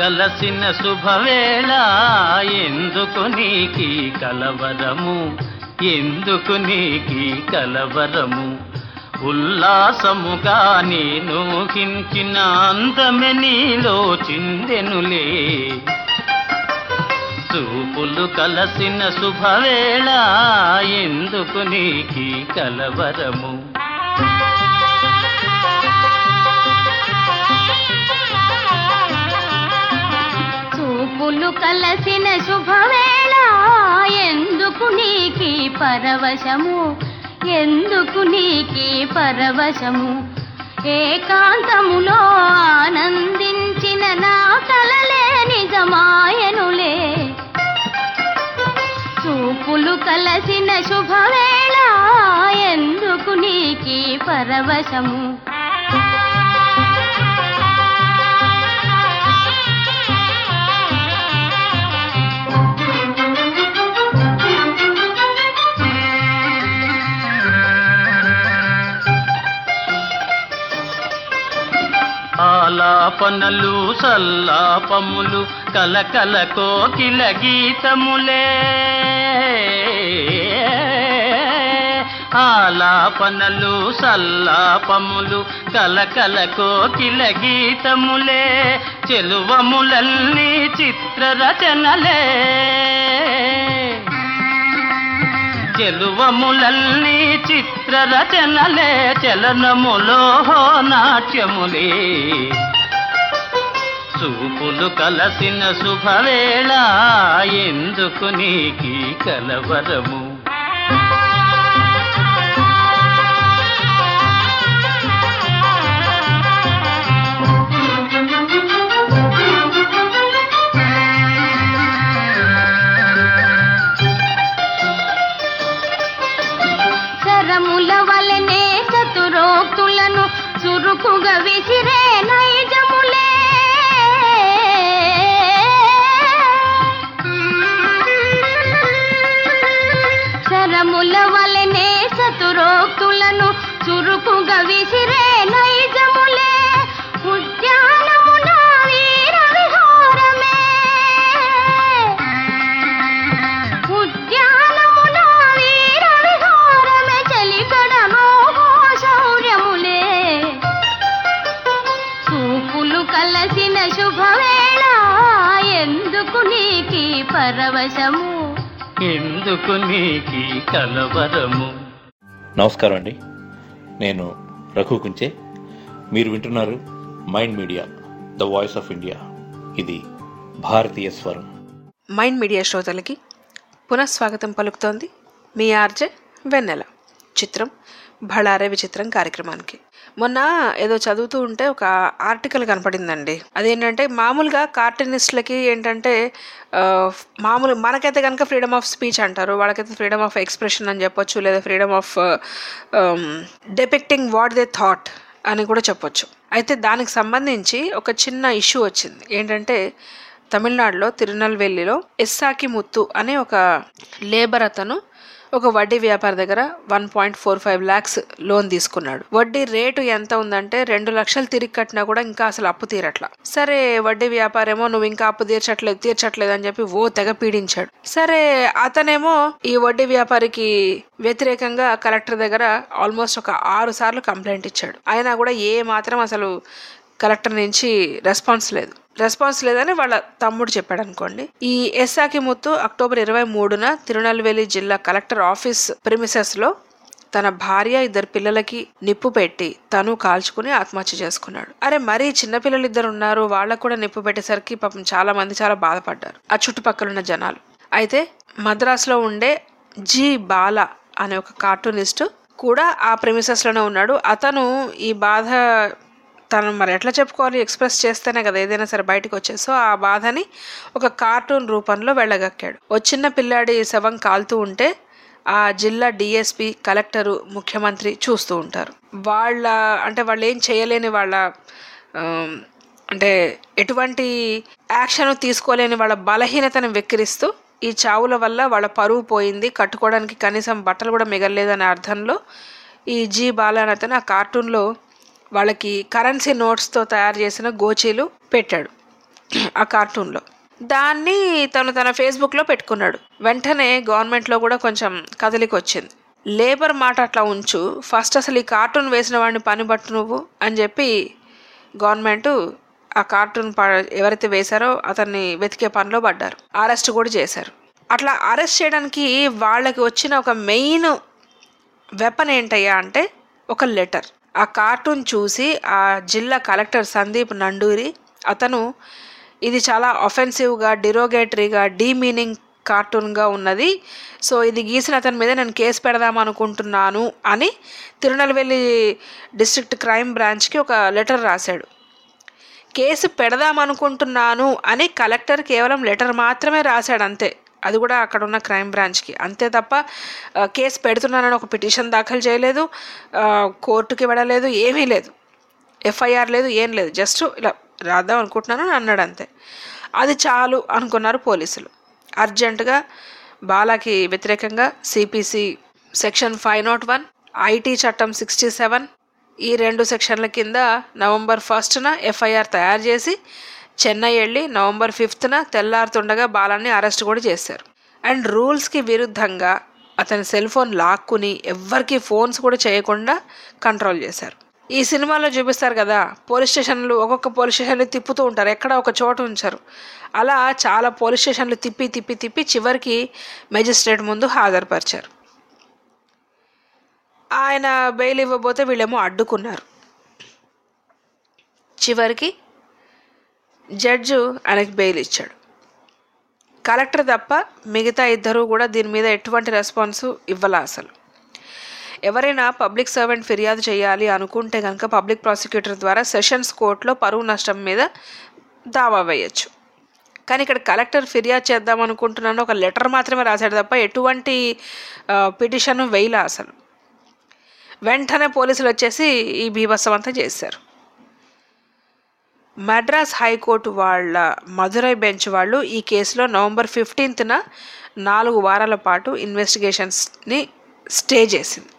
కలసిన శుభవేళ ఎందుకు నీకి కలవరము ఎందుకు నీకి కలవరము ఉల్లాసముగా నేను హించిన అందమె నీలో చిందెనులే చూపులు కలసిన శుభవేళ ఎందుకు నీకి కలవరము చూపులు కలసిన శుభవేళ ఎందుకు నీకి పరవశము ఎందుకు నీకి పరవశము ఏకాంతములో ఆనందించిన నా కలలే నిజమాయనులే చూపులు కలసిన శుభవేళ ఎందుకు నీకి పరవశము ఆలాపనలు సల్లాపములు కలకల కోకిల గీతములే ఆలాపనలు సల్లాపములు కలకల కోకిల గీతములే చెలువములన్నీ చిత్ర రచనలే చెలువములన్నీ చిత్ర రచనలే చలనములో నాట్యములే చూపులు కలసిన శుభవేళ ఎందుకు నీకి కలవరము శరముల వలనే చతురోక్తులను చురుకుగా విసిరే నైజములే శరముల వలనే చతురోక్తులను చురుకుగా విసిరే నైజములే ఉద్యానమున వీర విహారమే ఉద్యానమున వీర విహారమే చలికడను శౌర్యములే చూపులు కలసిన శుభవేళ ఎందుకు నీకి పరవశము ఎందుకు నీకి కలవరము నమస్కారం అండి నేను రఘు కుంచే మీరు వింటున్నారు mind media the voice of India ఇది భారతీయ స్వరం మైండ్ మీడియా శ్రోతలకి పునఃస్వాగతం పలుకుతోంది మీ ఆర్జే వెన్నెల చిత్రం భళారే విచిత్రం కార్యక్రమానికి మొన్న ఏదో చదువుతూ ఉంటే ఒక ఆర్టికల్ కనపడిందండి అదేంటంటే మామూలుగా కార్టూనిస్టులకి ఏంటంటే ఆ, మామూలు మనకైతే కనుక ఫ్రీడమ్ ఆఫ్ స్పీచ్ అంటారు వాళ్ళకైతే ఫ్రీడమ్ ఆఫ్ ఎక్స్ప్రెషన్ అని చెప్పొచ్చు లేదా freedom of depicting what they thought అని కూడా చెప్పొచ్చు అయితే దానికి సంబంధించి ఒక చిన్న ఇష్యూ వచ్చింది ఏంటంటే తమిళనాడులో తిరునల్వేలిలో ఎస్సాకి ముత్తు అనే ఒక లేబర్ అతను ఒక వడ్డీ వ్యాపారి దగ్గర one point four five lakhs loan తీసుకున్నాడు వడ్డీ రేటు ఎంత ఉందంటే రెండు లక్షలు తిరిగి కట్టినా కూడా ఇంకా అసలు అప్పు తీరట్లా సరే వడ్డీ వ్యాపారేమో నువ్వు ఇంకా అప్పు తీర్చట్లేదు తీర్చట్లేదు అని చెప్పి ఓ తెగ పీడించాడు సరే అతనేమో ఈ వడ్డీ వ్యాపారికి వ్యతిరేకంగా కలెక్టర్ దగ్గర ఆల్మోస్ట్ ఒక ఆరు సార్లు కంప్లైంట్ ఇచ్చాడు అయినా కూడా ఏ మాత్రం అసలు కలెక్టర్ నుంచి రెస్పాన్స్ లేదు రెస్పాన్స్ లేదని వాళ్ళ తమ్ముడు చెప్పాడు అనుకోండి ఈ ఎస్సాకి ముత్తు అక్టోబర్ ఇరవై మూడున తిరునల్వేలి జిల్లా కలెక్టర్ ఆఫీస్ ప్రిమిసెస్ లో తన భార్య ఇద్దరు పిల్లలకి నిప్పు పెట్టి తను కాల్చుకుని ఆత్మహత్య చేసుకున్నాడు అరే మరీ చిన్నపిల్లలు ఇద్దరు ఉన్నారు వాళ్ళకు కూడా నిప్పు పెట్టేసరికి పాపం చాలా మంది చాలా బాధపడ్డారు ఆ చుట్టుపక్కల ఉన్న జనాలు అయితే మద్రాసులో ఉండే జి బాల అనే ఒక కార్టూనిస్ట్ కూడా ఆ premises లోనే ఉన్నాడు అతను ఈ బాధ తను మరి ఎట్లా చెప్పుకోవాలి ఎక్స్ప్రెస్ చేస్తేనే కదా ఏదైనా సరే బయటకు వచ్చేది సో ఆ బాధని ఒక కార్టూన్ రూపంలో వెళ్ళగక్కాడు ఓ చిన్న పిల్లాడి శవం కాలుతూ ఉంటే ఆ జిల్లా డిఎస్పి కలెక్టరు ముఖ్యమంత్రి చూస్తూ ఉంటారు వాళ్ళ అంటే వాళ్ళు ఏం చేయలేని వాళ్ళ ఆమ్, అంటే ఎటువంటి యాక్షన్ తీసుకోలేని వాళ్ళ బలహీనతను వెక్కిరిస్తూ ఈ చావుల వల్ల వాళ్ళ పరువు పోయింది కట్టుకోవడానికి కనీసం బట్టలు కూడా మిగలలేదనే అర్థంలో ఈ జీ బాలా అనే అతను ఆ కార్టూన్లో వాళ్ళకి కరెన్సీ నోట్స్తో తయారు చేసిన గోచీలు పెట్టాడు ఆ కార్టూన్లో దాన్ని తను తన ఫేస్బుక్లో పెట్టుకున్నాడు వెంటనే గవర్నమెంట్లో కూడా కొంచెం కదలిక వచ్చింది లేబర్ మాట అట్లా ఉంచు ఫస్ట్ అసలు ఈ కార్టూన్ వేసిన వాడిని పని పట్టు నువ్వు అని చెప్పి గవర్నమెంట్ ఆ కార్టూన్ ప- ఎవరైతే వేశారో అతన్ని వెతికే పనిలో పడ్డారు అరెస్ట్ కూడా చేశారు అట్లా అరెస్ట్ చేయడానికి వాళ్ళకి వచ్చిన ఒక మెయిన్ వెపన్ ఏంటయ్యా అంటే ఒక లెటర్ ఆ కార్టూన్ చూసి ఆ జిల్లా కలెక్టర్ సందీప్ నండూరి అతను ఇది చాలా అఫెన్సివ్గా డిరోగేటరీగా డీమీనింగ్ కార్టూన్గా ఉన్నది సో ఇది గీసిన అతని మీద నేను కేసు పెడదాం అనుకుంటున్నాను అని తిరునెల్వేలి డిస్ట్రిక్ట్ క్రైమ్ బ్రాంచ్కి ఒక లెటర్ రాశాడు కేసు పెడదాం అనుకుంటున్నాను అని కలెక్టర్ కేవలం లెటర్ మాత్రమే రాశాడు అంతే అది కూడా అక్కడ ఉన్న క్రైమ్ బ్రాంచ్కి అంతే తప్ప ఆ, కేసు పెడుతున్నానని ఒక పిటిషన్ దాఖలు చేయలేదు ఆ, కోర్టుకి వెళ్ళలేదు ఏమీ లేదు ఎఫ్ఐఆర్ లేదు ఏం లేదు జస్ట్ ఇలా రాద్దాం అనుకుంటున్నాను అని అన్నాడు అంతే అది చాలు అనుకున్నారు పోలీసులు అర్జెంటుగా బాలాకి వ్యతిరేకంగా CPC section five nought one IT చట్టం సిక్స్టీ సెవెన్ ఈ రెండు సెక్షన్ల కింద నవంబర్ ఫస్ట్న ఎఫ్ఐఆర్ తయారు చేసి చెన్నై వెళ్ళి నవంబర్ ఫిఫ్త్న తెల్లారుతుండగా బాలాన్ని అరెస్ట్ కూడా చేశారు అండ్ రూల్స్కి విరుద్ధంగా అతని సెల్ ఫోన్ లాక్కుని ఎవ్వరికి ఫోన్స్ కూడా చేయకుండా కంట్రోల్ చేశారు ఈ సినిమాలో చూపిస్తారు కదా పోలీస్ స్టేషన్లు ఒక్కొక్క పోలీస్ స్టేషన్లు తిప్పుతూ ఉంటారు ఎక్కడ ఒక చోట ఉంచారు అలా చాలా పోలీస్ స్టేషన్లు తిప్పి తిప్పి తిప్పి చివరికి మెజిస్ట్రేట్ ముందు హాజరుపరిచారు ఆయన బెయిల్ ఇవ్వబోతే వీళ్ళేమో అడ్డుకున్నారు చివరికి జడ్జు ఆయనకి బెయిల్ ఇచ్చాడు కలెక్టర్ తప్ప మిగతా ఇద్దరు కూడా దీని మీద ఎటువంటి రెస్పాన్స్ ఇవ్వలే అసలు ఎవరైనా పబ్లిక్ సర్వెంట్ ఫిర్యాదు చేయాలి అనుకుంటే కనుక పబ్లిక్ ప్రాసిక్యూటర్ ద్వారా సెషన్స్ కోర్టులో పరువు నష్టం మీద దావా వేయచ్చు కానీ ఇక్కడ కలెక్టర్ ఫిర్యాదు చేద్దాం అనుకుంటున్నాను ఒక లెటర్ మాత్రమే రాశాడు తప్ప ఎటువంటి పిటిషన్ వేయలే అసలు వెంటనే పోలీసులు వచ్చేసి ఈ బీభత్సం అంతా చేశారు మద్రాస్ హైకోర్టు వాళ్ళ మదురై బెంచ్ వాళ్ళు ఈ కేసులో నవంబర్ ఫిఫ్టీన్త్న నాలుగు వారాల పాటు ఇన్వెస్టిగేషన్స్ని స్టే చేసింది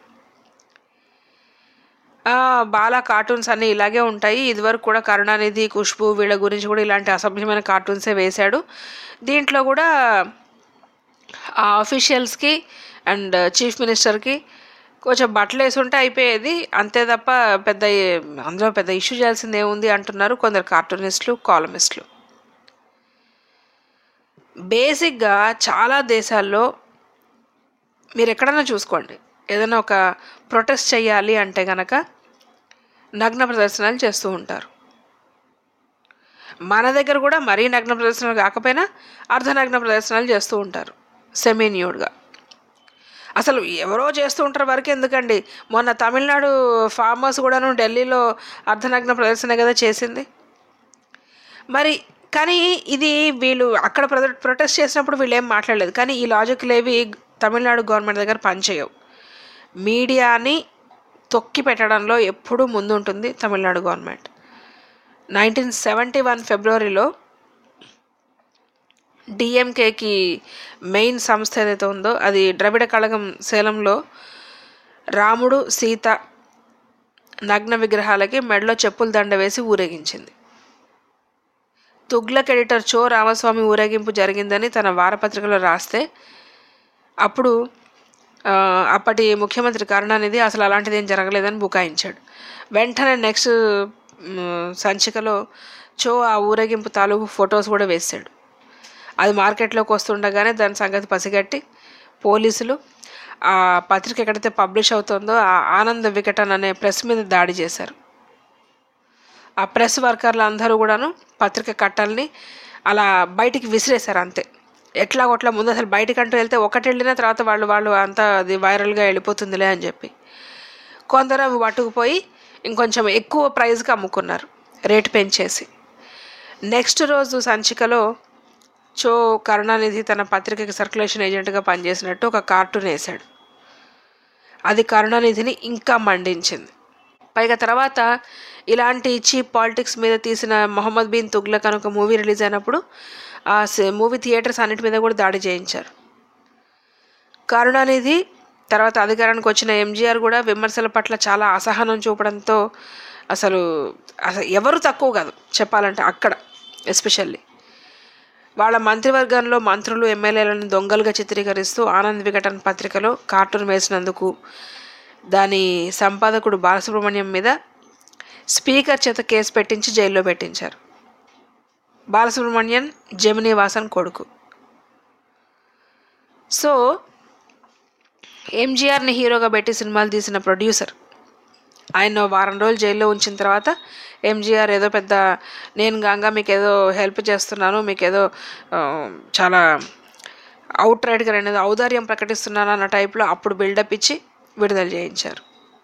ఆ, బాలా కార్టూన్స్ అన్నీ ఇలాగే ఉంటాయి ఇదివరకు కూడా కరుణానిధి ఖుష్బు వీళ్ళ గురించి కూడా ఇలాంటి అసభ్యమైన కార్టూన్సే వేశాడు దీంట్లో కూడా ఆ ఆఫీషియల్స్కి అండ్ చీఫ్ మినిస్టర్కి కొంచెం బట్టలు వేసుంటే అయిపోయేది అంతే తప్ప పెద్ద అందులో పెద్ద ఇష్యూ చేయాల్సింది ఏముంది అంటున్నారు కొందరు కార్టూనిస్టులు కాలమిస్టులు బేసిక్గా చాలా దేశాల్లో మీరు ఎక్కడన్నా చూసుకోండి ఏదైనా ఒక ప్రొటెస్ట్ చేయాలి అంటే గనక నగ్న ప్రదర్శనలు చేస్తూ ఉంటారు మన దగ్గర కూడా మరీ నగ్న ప్రదర్శనలు కాకపోయినా అర్ధనగ్న ప్రదర్శనలు చేస్తూ ఉంటారు సెమీ న్యూడ్గా అసలు ఎవరో చేస్తూ ఉంటారు వరకు ఎందుకండి మొన్న తమిళనాడు ఫార్మర్స్ కూడాను ఢిల్లీలో అర్ధనగ్న ప్రదర్శన కదా చేసింది మరి కానీ ఇది వీళ్ళు అక్కడ ప్రొ ప్రొటెస్ట్ చేసినప్పుడు వీళ్ళు ఏం మాట్లాడలేదు కానీ ఈ లాజిక్లు ఏవి తమిళనాడు గవర్నమెంట్ దగ్గర పనిచేయవు మీడియాని తొక్కి పెట్టడంలో ఎప్పుడూ ముందుంటుంది Tamil Nadu government nineteen seventy one ఫిబ్రవరిలో డిఎంకేకి మెయిన్ సంస్థ ఏదైతే ఉందో అది ద్రవిడ కళగం సేలంలో రాముడు సీత నగ్న విగ్రహాలకి మెడలో చెప్పులు దండ వేసి ఊరేగించింది తుగ్లక్ ఎడిటర్ చో రామస్వామి ఊరేగింపు జరిగిందని తన వారపత్రికలో రాస్తే అప్పుడు ఆ, అప్పటి ముఖ్యమంత్రి కరుణానిధి అసలు అలాంటిది ఏం జరగలేదని బుకాయించాడు వెంటనే నెక్స్ట్ మ్, సంచికలో చో ఆ ఊరేగింపు తాలూకు ఫొటోస్ కూడా వేశాడు అది మార్కెట్లోకి వస్తుండగానే దాని సంగతి పసిగట్టి పోలీసులు ఆ పత్రిక ఎక్కడైతే పబ్లిష్ అవుతుందో ఆ ఆనంద వికటన్ అనే ప్రెస్ మీద దాడి చేశారు ఆ ప్రెస్ వర్కర్లు అందరూ కూడాను పత్రిక కట్టల్ని అలా బయటికి విసిరేశారు అంతే ఎట్లా కొట్లా ముందు అసలు బయటకంటూ వెళ్తే ఒకటి వెళ్ళిన తర్వాత వాళ్ళు వాళ్ళు అంతా అది వైరల్గా వెళ్ళిపోతుందిలే అని చెప్పి కొందరు అవి పట్టుకుపోయి ఇంకొంచెం ఎక్కువ ప్రైస్కి అమ్ముకున్నారు రేటు పెంచేసి నెక్స్ట్ రోజు సంచికలో చో కరుణానిధి తన పత్రికకి సర్క్యులేషన్ ఏజెంట్గా పనిచేసినట్టు ఒక కార్టూన్ వేశాడు అది కరుణానిధిని ఇంకా మండించింది పైగా తర్వాత ఇలాంటి చీప్ పాలిటిక్స్ మీద తీసిన మొహమ్మద్ బిన్ తుగ్లక్ అని ఒక మూవీ రిలీజ్ అయినప్పుడు ఆ మూవీ థియేటర్స్ అన్నిటి మీద కూడా దాడి చేయించారు కరుణానిధి తర్వాత అధికారానికి వచ్చిన ఎంజీఆర్ కూడా విమర్శల పట్ల చాలా అసహనం చూపడంతో అసలు అసలు ఎవరు తక్కువ కాదు చెప్పాలంటే అక్కడ ఎస్పెషల్లీ వాళ్ళ మంత్రివర్గంలో మంత్రులు ఎమ్మెల్యేలను దొంగలుగా చిత్రీకరిస్తూ ఆనంద్ వికటన్ పత్రికలో కార్టూన్ వేసినందుకు దాని సంపాదకుడు బాలసుబ్రహ్మణ్యం మీద స్పీకర్ చేత కేసు పెట్టించి జైల్లో పెట్టించారు బాలసుబ్రహ్మణ్యన్ జమినీ వాసన్ కొడుకు సో ఎంజీఆర్ని హీరోగా పెట్టి సినిమాలు తీసిన ప్రొడ్యూసర్ ఆయన వారం రోజులు జైల్లో ఉంచిన తర్వాత ఎంజీఆర్ ఏదో పెద్ద నేను గాంగా మీకు ఏదో హెల్ప్ చేస్తున్నాను మీకు ఏదో ఆ, చాలా అవుట్ రైట్గా నేను ఏదో ఔదార్యం ప్రకటిస్తున్నాను అన్న టైప్లో అప్పుడు బిల్డప్ ఇచ్చి విడుదల చేయించారు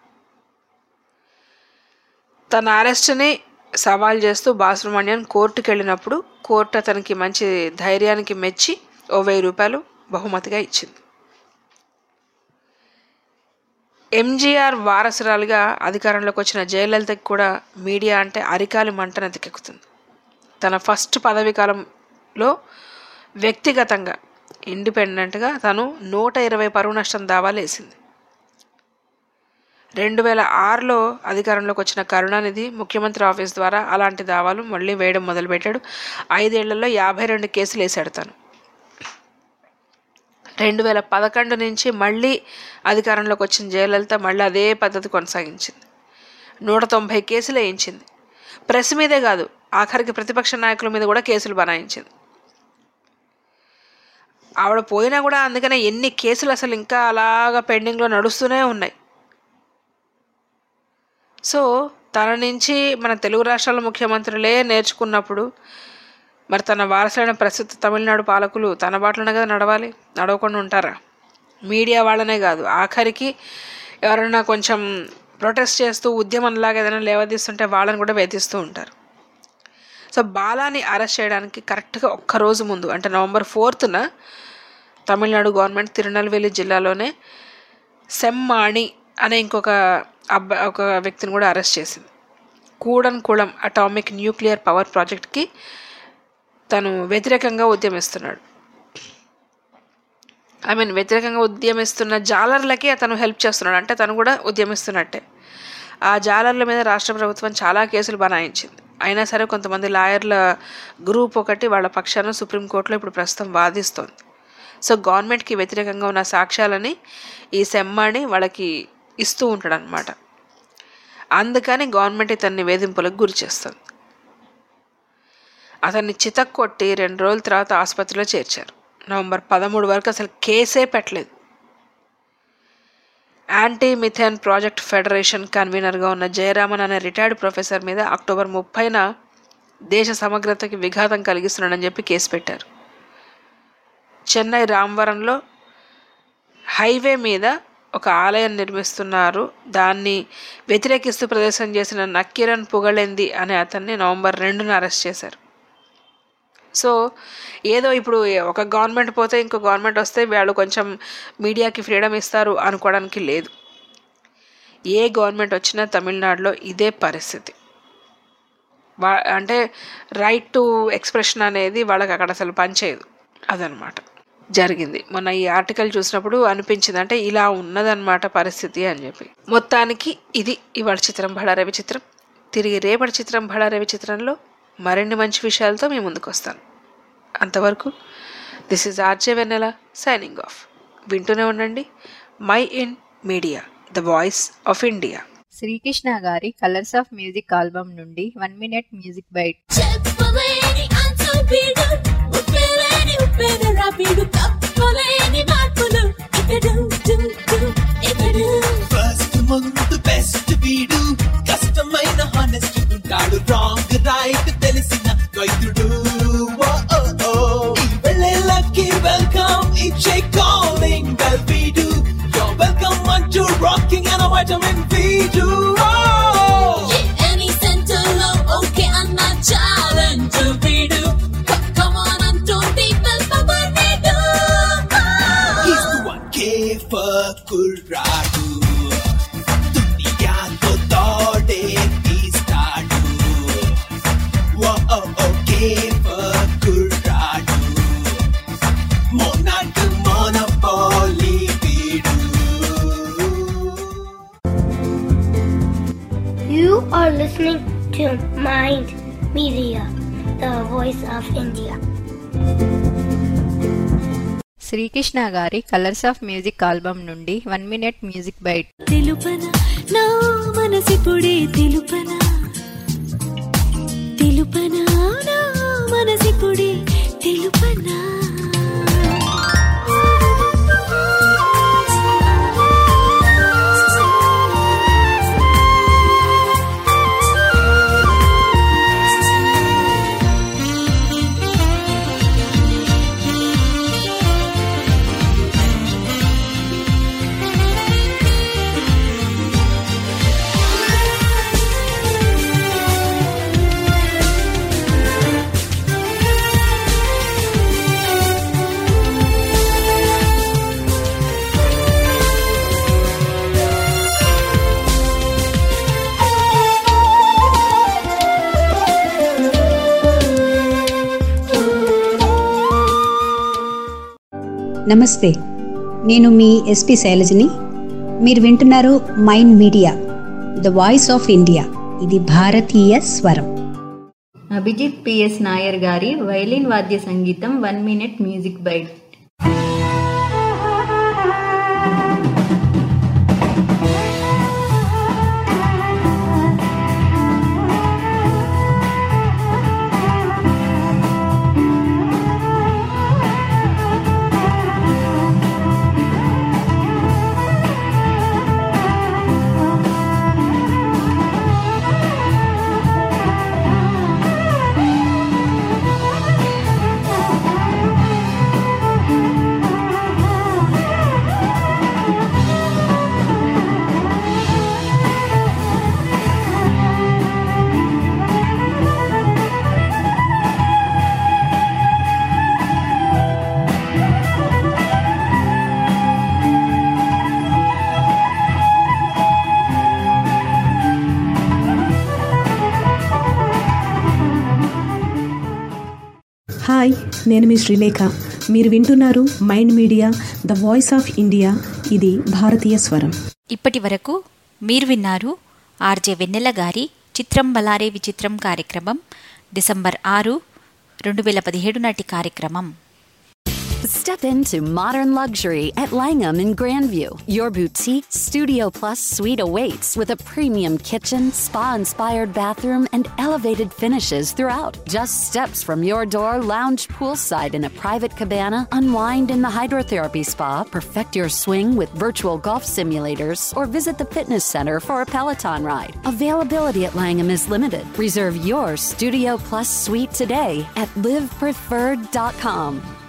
తన అరెస్ట్ని సవాల్ చేస్తూ బాసుబ్రహ్మణ్యన్ కోర్టుకు వెళ్ళినప్పుడు కోర్టు అతనికి మంచి ధైర్యానికి మెచ్చి ఓ వెయ్యి రూపాయలు బహుమతిగా ఇచ్చింది ఎంజీఆర్ వారసురాలుగా అధికారంలోకి వచ్చిన జయలలితకి కూడా మీడియా అంటే అరికాలి మంటను ఎతికెక్కుతుంది తన ఫస్ట్ పదవీ కాలంలో వ్యక్తిగతంగా ఇండిపెండెంట్గా తను నూట ఇరవై పరువు నష్టం దావాలు వేసింది రెండు వేల ఆరులో అధికారంలోకి వచ్చిన కరుణానిధి ముఖ్యమంత్రి ఆఫీస్ ద్వారా అలాంటి దావాలు మళ్ళీ వేయడం మొదలుపెట్టాడు ఐదేళ్లలో యాభై రెండు కేసులు వేసాడు తను రెండు వేల పదకొండు నుంచి మళ్ళీ అధికారంలోకి వచ్చిన జయలలిత మళ్ళీ అదే పద్ధతి కొనసాగించింది నూట తొంభై కేసులు వేయించింది ప్రెస్ మీదే కాదు ఆఖరికి ప్రతిపక్ష నాయకుల మీద కూడా కేసులు బనాయించింది ఆవిడ పోయినా కూడా అందుకనే ఎన్ని కేసులు అసలు ఇంకా అలాగా పెండింగ్లో నడుస్తూనే ఉన్నాయి సో తన నుంచి మన తెలుగు రాష్ట్రాల ముఖ్యమంత్రులే నేర్చుకున్నప్పుడు మరి తన వారసులైన ప్రస్తుత తమిళనాడు పాలకులు తన బాటలోనే కదా నడవాలి నడవకుండా ఉంటారా మీడియా వాళ్ళనే కాదు ఆఖరికి ఎవరైనా కొంచెం ప్రొటెస్ట్ చేస్తూ ఉద్యమంలాగా ఏదైనా లేవదీస్తుంటే వాళ్ళని కూడా వేధిస్తూ ఉంటారు సో బాలాని అరెస్ట్ చేయడానికి కరెక్ట్గా ఒక్క రోజు ముందు అంటే నవంబర్ ఫోర్త్న తమిళనాడు గవర్నమెంట్ తిరునల్వేలి జిల్లాలోనే సెమ్మాణి అనే ఇంకొక అబ్బా ఒక వ్యక్తిని కూడా అరెస్ట్ చేసింది Kudankulam atomic nuclear power ప్రాజెక్ట్కి తను వ్యతిరేకంగా ఉద్యమిస్తున్నాడు ఐ మీన్ వ్యతిరేకంగా ఉద్యమిస్తున్న జాలర్లకి అతను హెల్ప్ చేస్తున్నాడు అంటే తను కూడా ఉద్యమిస్తున్నట్టే ఆ జాలర్ల మీద రాష్ట్ర ప్రభుత్వం చాలా కేసులు బనాయించింది అయినా సరే కొంతమంది లాయర్ల గ్రూప్ ఒకటి వాళ్ళ పక్షాన సుప్రీంకోర్టులో ఇప్పుడు ప్రస్తుతం వాదిస్తోంది సో గవర్నమెంట్కి వ్యతిరేకంగా ఉన్న సాక్ష్యాలని ఈ సెమ్మాని వాళ్ళకి ఇస్తూ ఉంటాడు అనమాట అందుకని గవర్నమెంట్ ఇతన్ని వేధింపులకు గురి చేస్తుంది అతన్ని చితక్కొట్టి రెండు రోజుల తర్వాత ఆసుపత్రిలో చేర్చారు నవంబర్ పదమూడు వరకు అసలు కేసే పెట్టలేదు యాంటీ మిథేన్ ప్రాజెక్ట్ ఫెడరేషన్ కన్వీనర్గా ఉన్న జయరామన్ అనే రిటైర్డ్ ప్రొఫెసర్ మీద అక్టోబర్ ముప్పైన దేశ సమగ్రతకి విఘాతం కలిగిస్తున్నాడని చెప్పి కేసు పెట్టారు చెన్నై రామవరంలో హైవే మీద ఒక ఆలయం నిర్మిస్తున్నారు దాన్ని వ్యతిరేకిస్తూ ప్రదర్శన చేసిన నక్కీరన్ పుగళెంది అనే అతన్ని నవంబర్ రెండున అరెస్ట్ చేశారు సో ఏదో ఇప్పుడు ఒక గవర్నమెంట్ పోతే ఇంకో గవర్నమెంట్ వస్తే వాళ్ళు కొంచెం మీడియాకి ఫ్రీడమ్ ఇస్తారు అనుకోవడానికి లేదు ఏ గవర్నమెంట్ వచ్చినా తమిళనాడులో ఇదే పరిస్థితి వా అంటే రైట్ టు ఎక్స్ప్రెషన్ అనేది వాళ్ళకి అక్కడ అసలు పనిచేయదు అదనమాట జరిగింది మొన్న ఈ ఆర్టికల్ చూసినప్పుడు అనిపించింది అంటే ఇలా ఉన్నదన్నమాట పరిస్థితి అని చెప్పి మొత్తానికి ఇది ఇవాళ చిత్రం బళారవి చిత్రం తిరిగి రేపటి చిత్రం బళారవి చిత్రంలో మరిన్ని మంచి విషయాలతో మీ ముందుకు వస్తాను అంతవరకు this is RJ Vennela signing off వింటూనే ఉండండి Mind Media the voice of India Srikrishna గారి కలర్స్ ఆఫ్ మ్యూజిక్ ఆల్బమ్ నుండి వన్ మినిట్ మ్యూజిక్ బైట్ చెప్పలేని అంతుబీడు ఉప్పెలేని ఉప్పెన రాబీడు కప్పలేని మార్పులు ఇకడు డు, డు, ఇకడు ఫస్ట్ ముందు బెస్ట్ వీడు కష్టమైన హానెస్ట్ ఉంటాడు రాంగ్ రైట్ తెలిసిన వైద్యుడు ఓ, ఓ, ఓ. ఈ వెళ్ళేళ్ళకి వెల్కమ్ ఇచ్చే కాలింగ్ బెల్ వీడు వెల్కమ్ అంటూ రాకింగ్ అండ్ వైటమిన్ వీడు ఏ ఎనీ సెంటర్లో ఓకే అన్న ఛాలెంజ్ వీడు కమాన్ అంటూ పీపుల్ పవర్ వీడు He's the one K for కుర్రాడు దునియాతో తోడే తీస్తాడు ఓ ఓ ఓ K for కుర్రాడు మోనాట్ మోనపోలి వీడు You are listening to Mind Media, the voice of India. Srikrishna గారి కలర్స్ ఆఫ్ మ్యూజిక్ ఆల్బమ్ నుండి వన్ మినిట్ మ్యూజిక్ బైట్ తెలుపన నా మనసిపుడే తెలుపన తెలుపన నా మనసిపుడే తెలుపనా నమస్తే నేను మీ ఎస్పి శైలజని మీరు వింటున్నారు mind media the voice of India ఇది భారతీయ స్వరం అభిజిత్ పిఎస్ నాయర్ గారి వైలిన్ వాద్య సంగీతం one minute music bite hi నేను మీ శ్రీలేఖ మీరు వింటున్నారు mind media the voice of India ఇది భారతీయ స్వరం ఇప్పటి వరకు మీరు విన్నారు ఆర్జే వెన్నెల గారి చిత్రం బలారే విచిత్రం కార్యక్రమం డిసెంబర్ ఆరు రెండు వేల పదిహేడు నాటి కార్యక్రమం Step into modern luxury at Langham in Grandview. Your boutique Studio Plus suite awaits with a premium kitchen, spa inspired bathroom, and elevated finishes throughout. Just steps from your door, lounge poolside in a private cabana, unwind in the hydrotherapy spa, perfect your swing with virtual golf simulators, or visit the fitness center for a Peloton ride. Availability at Langham is limited. Reserve your Studio Plus suite today at livepreferred.com.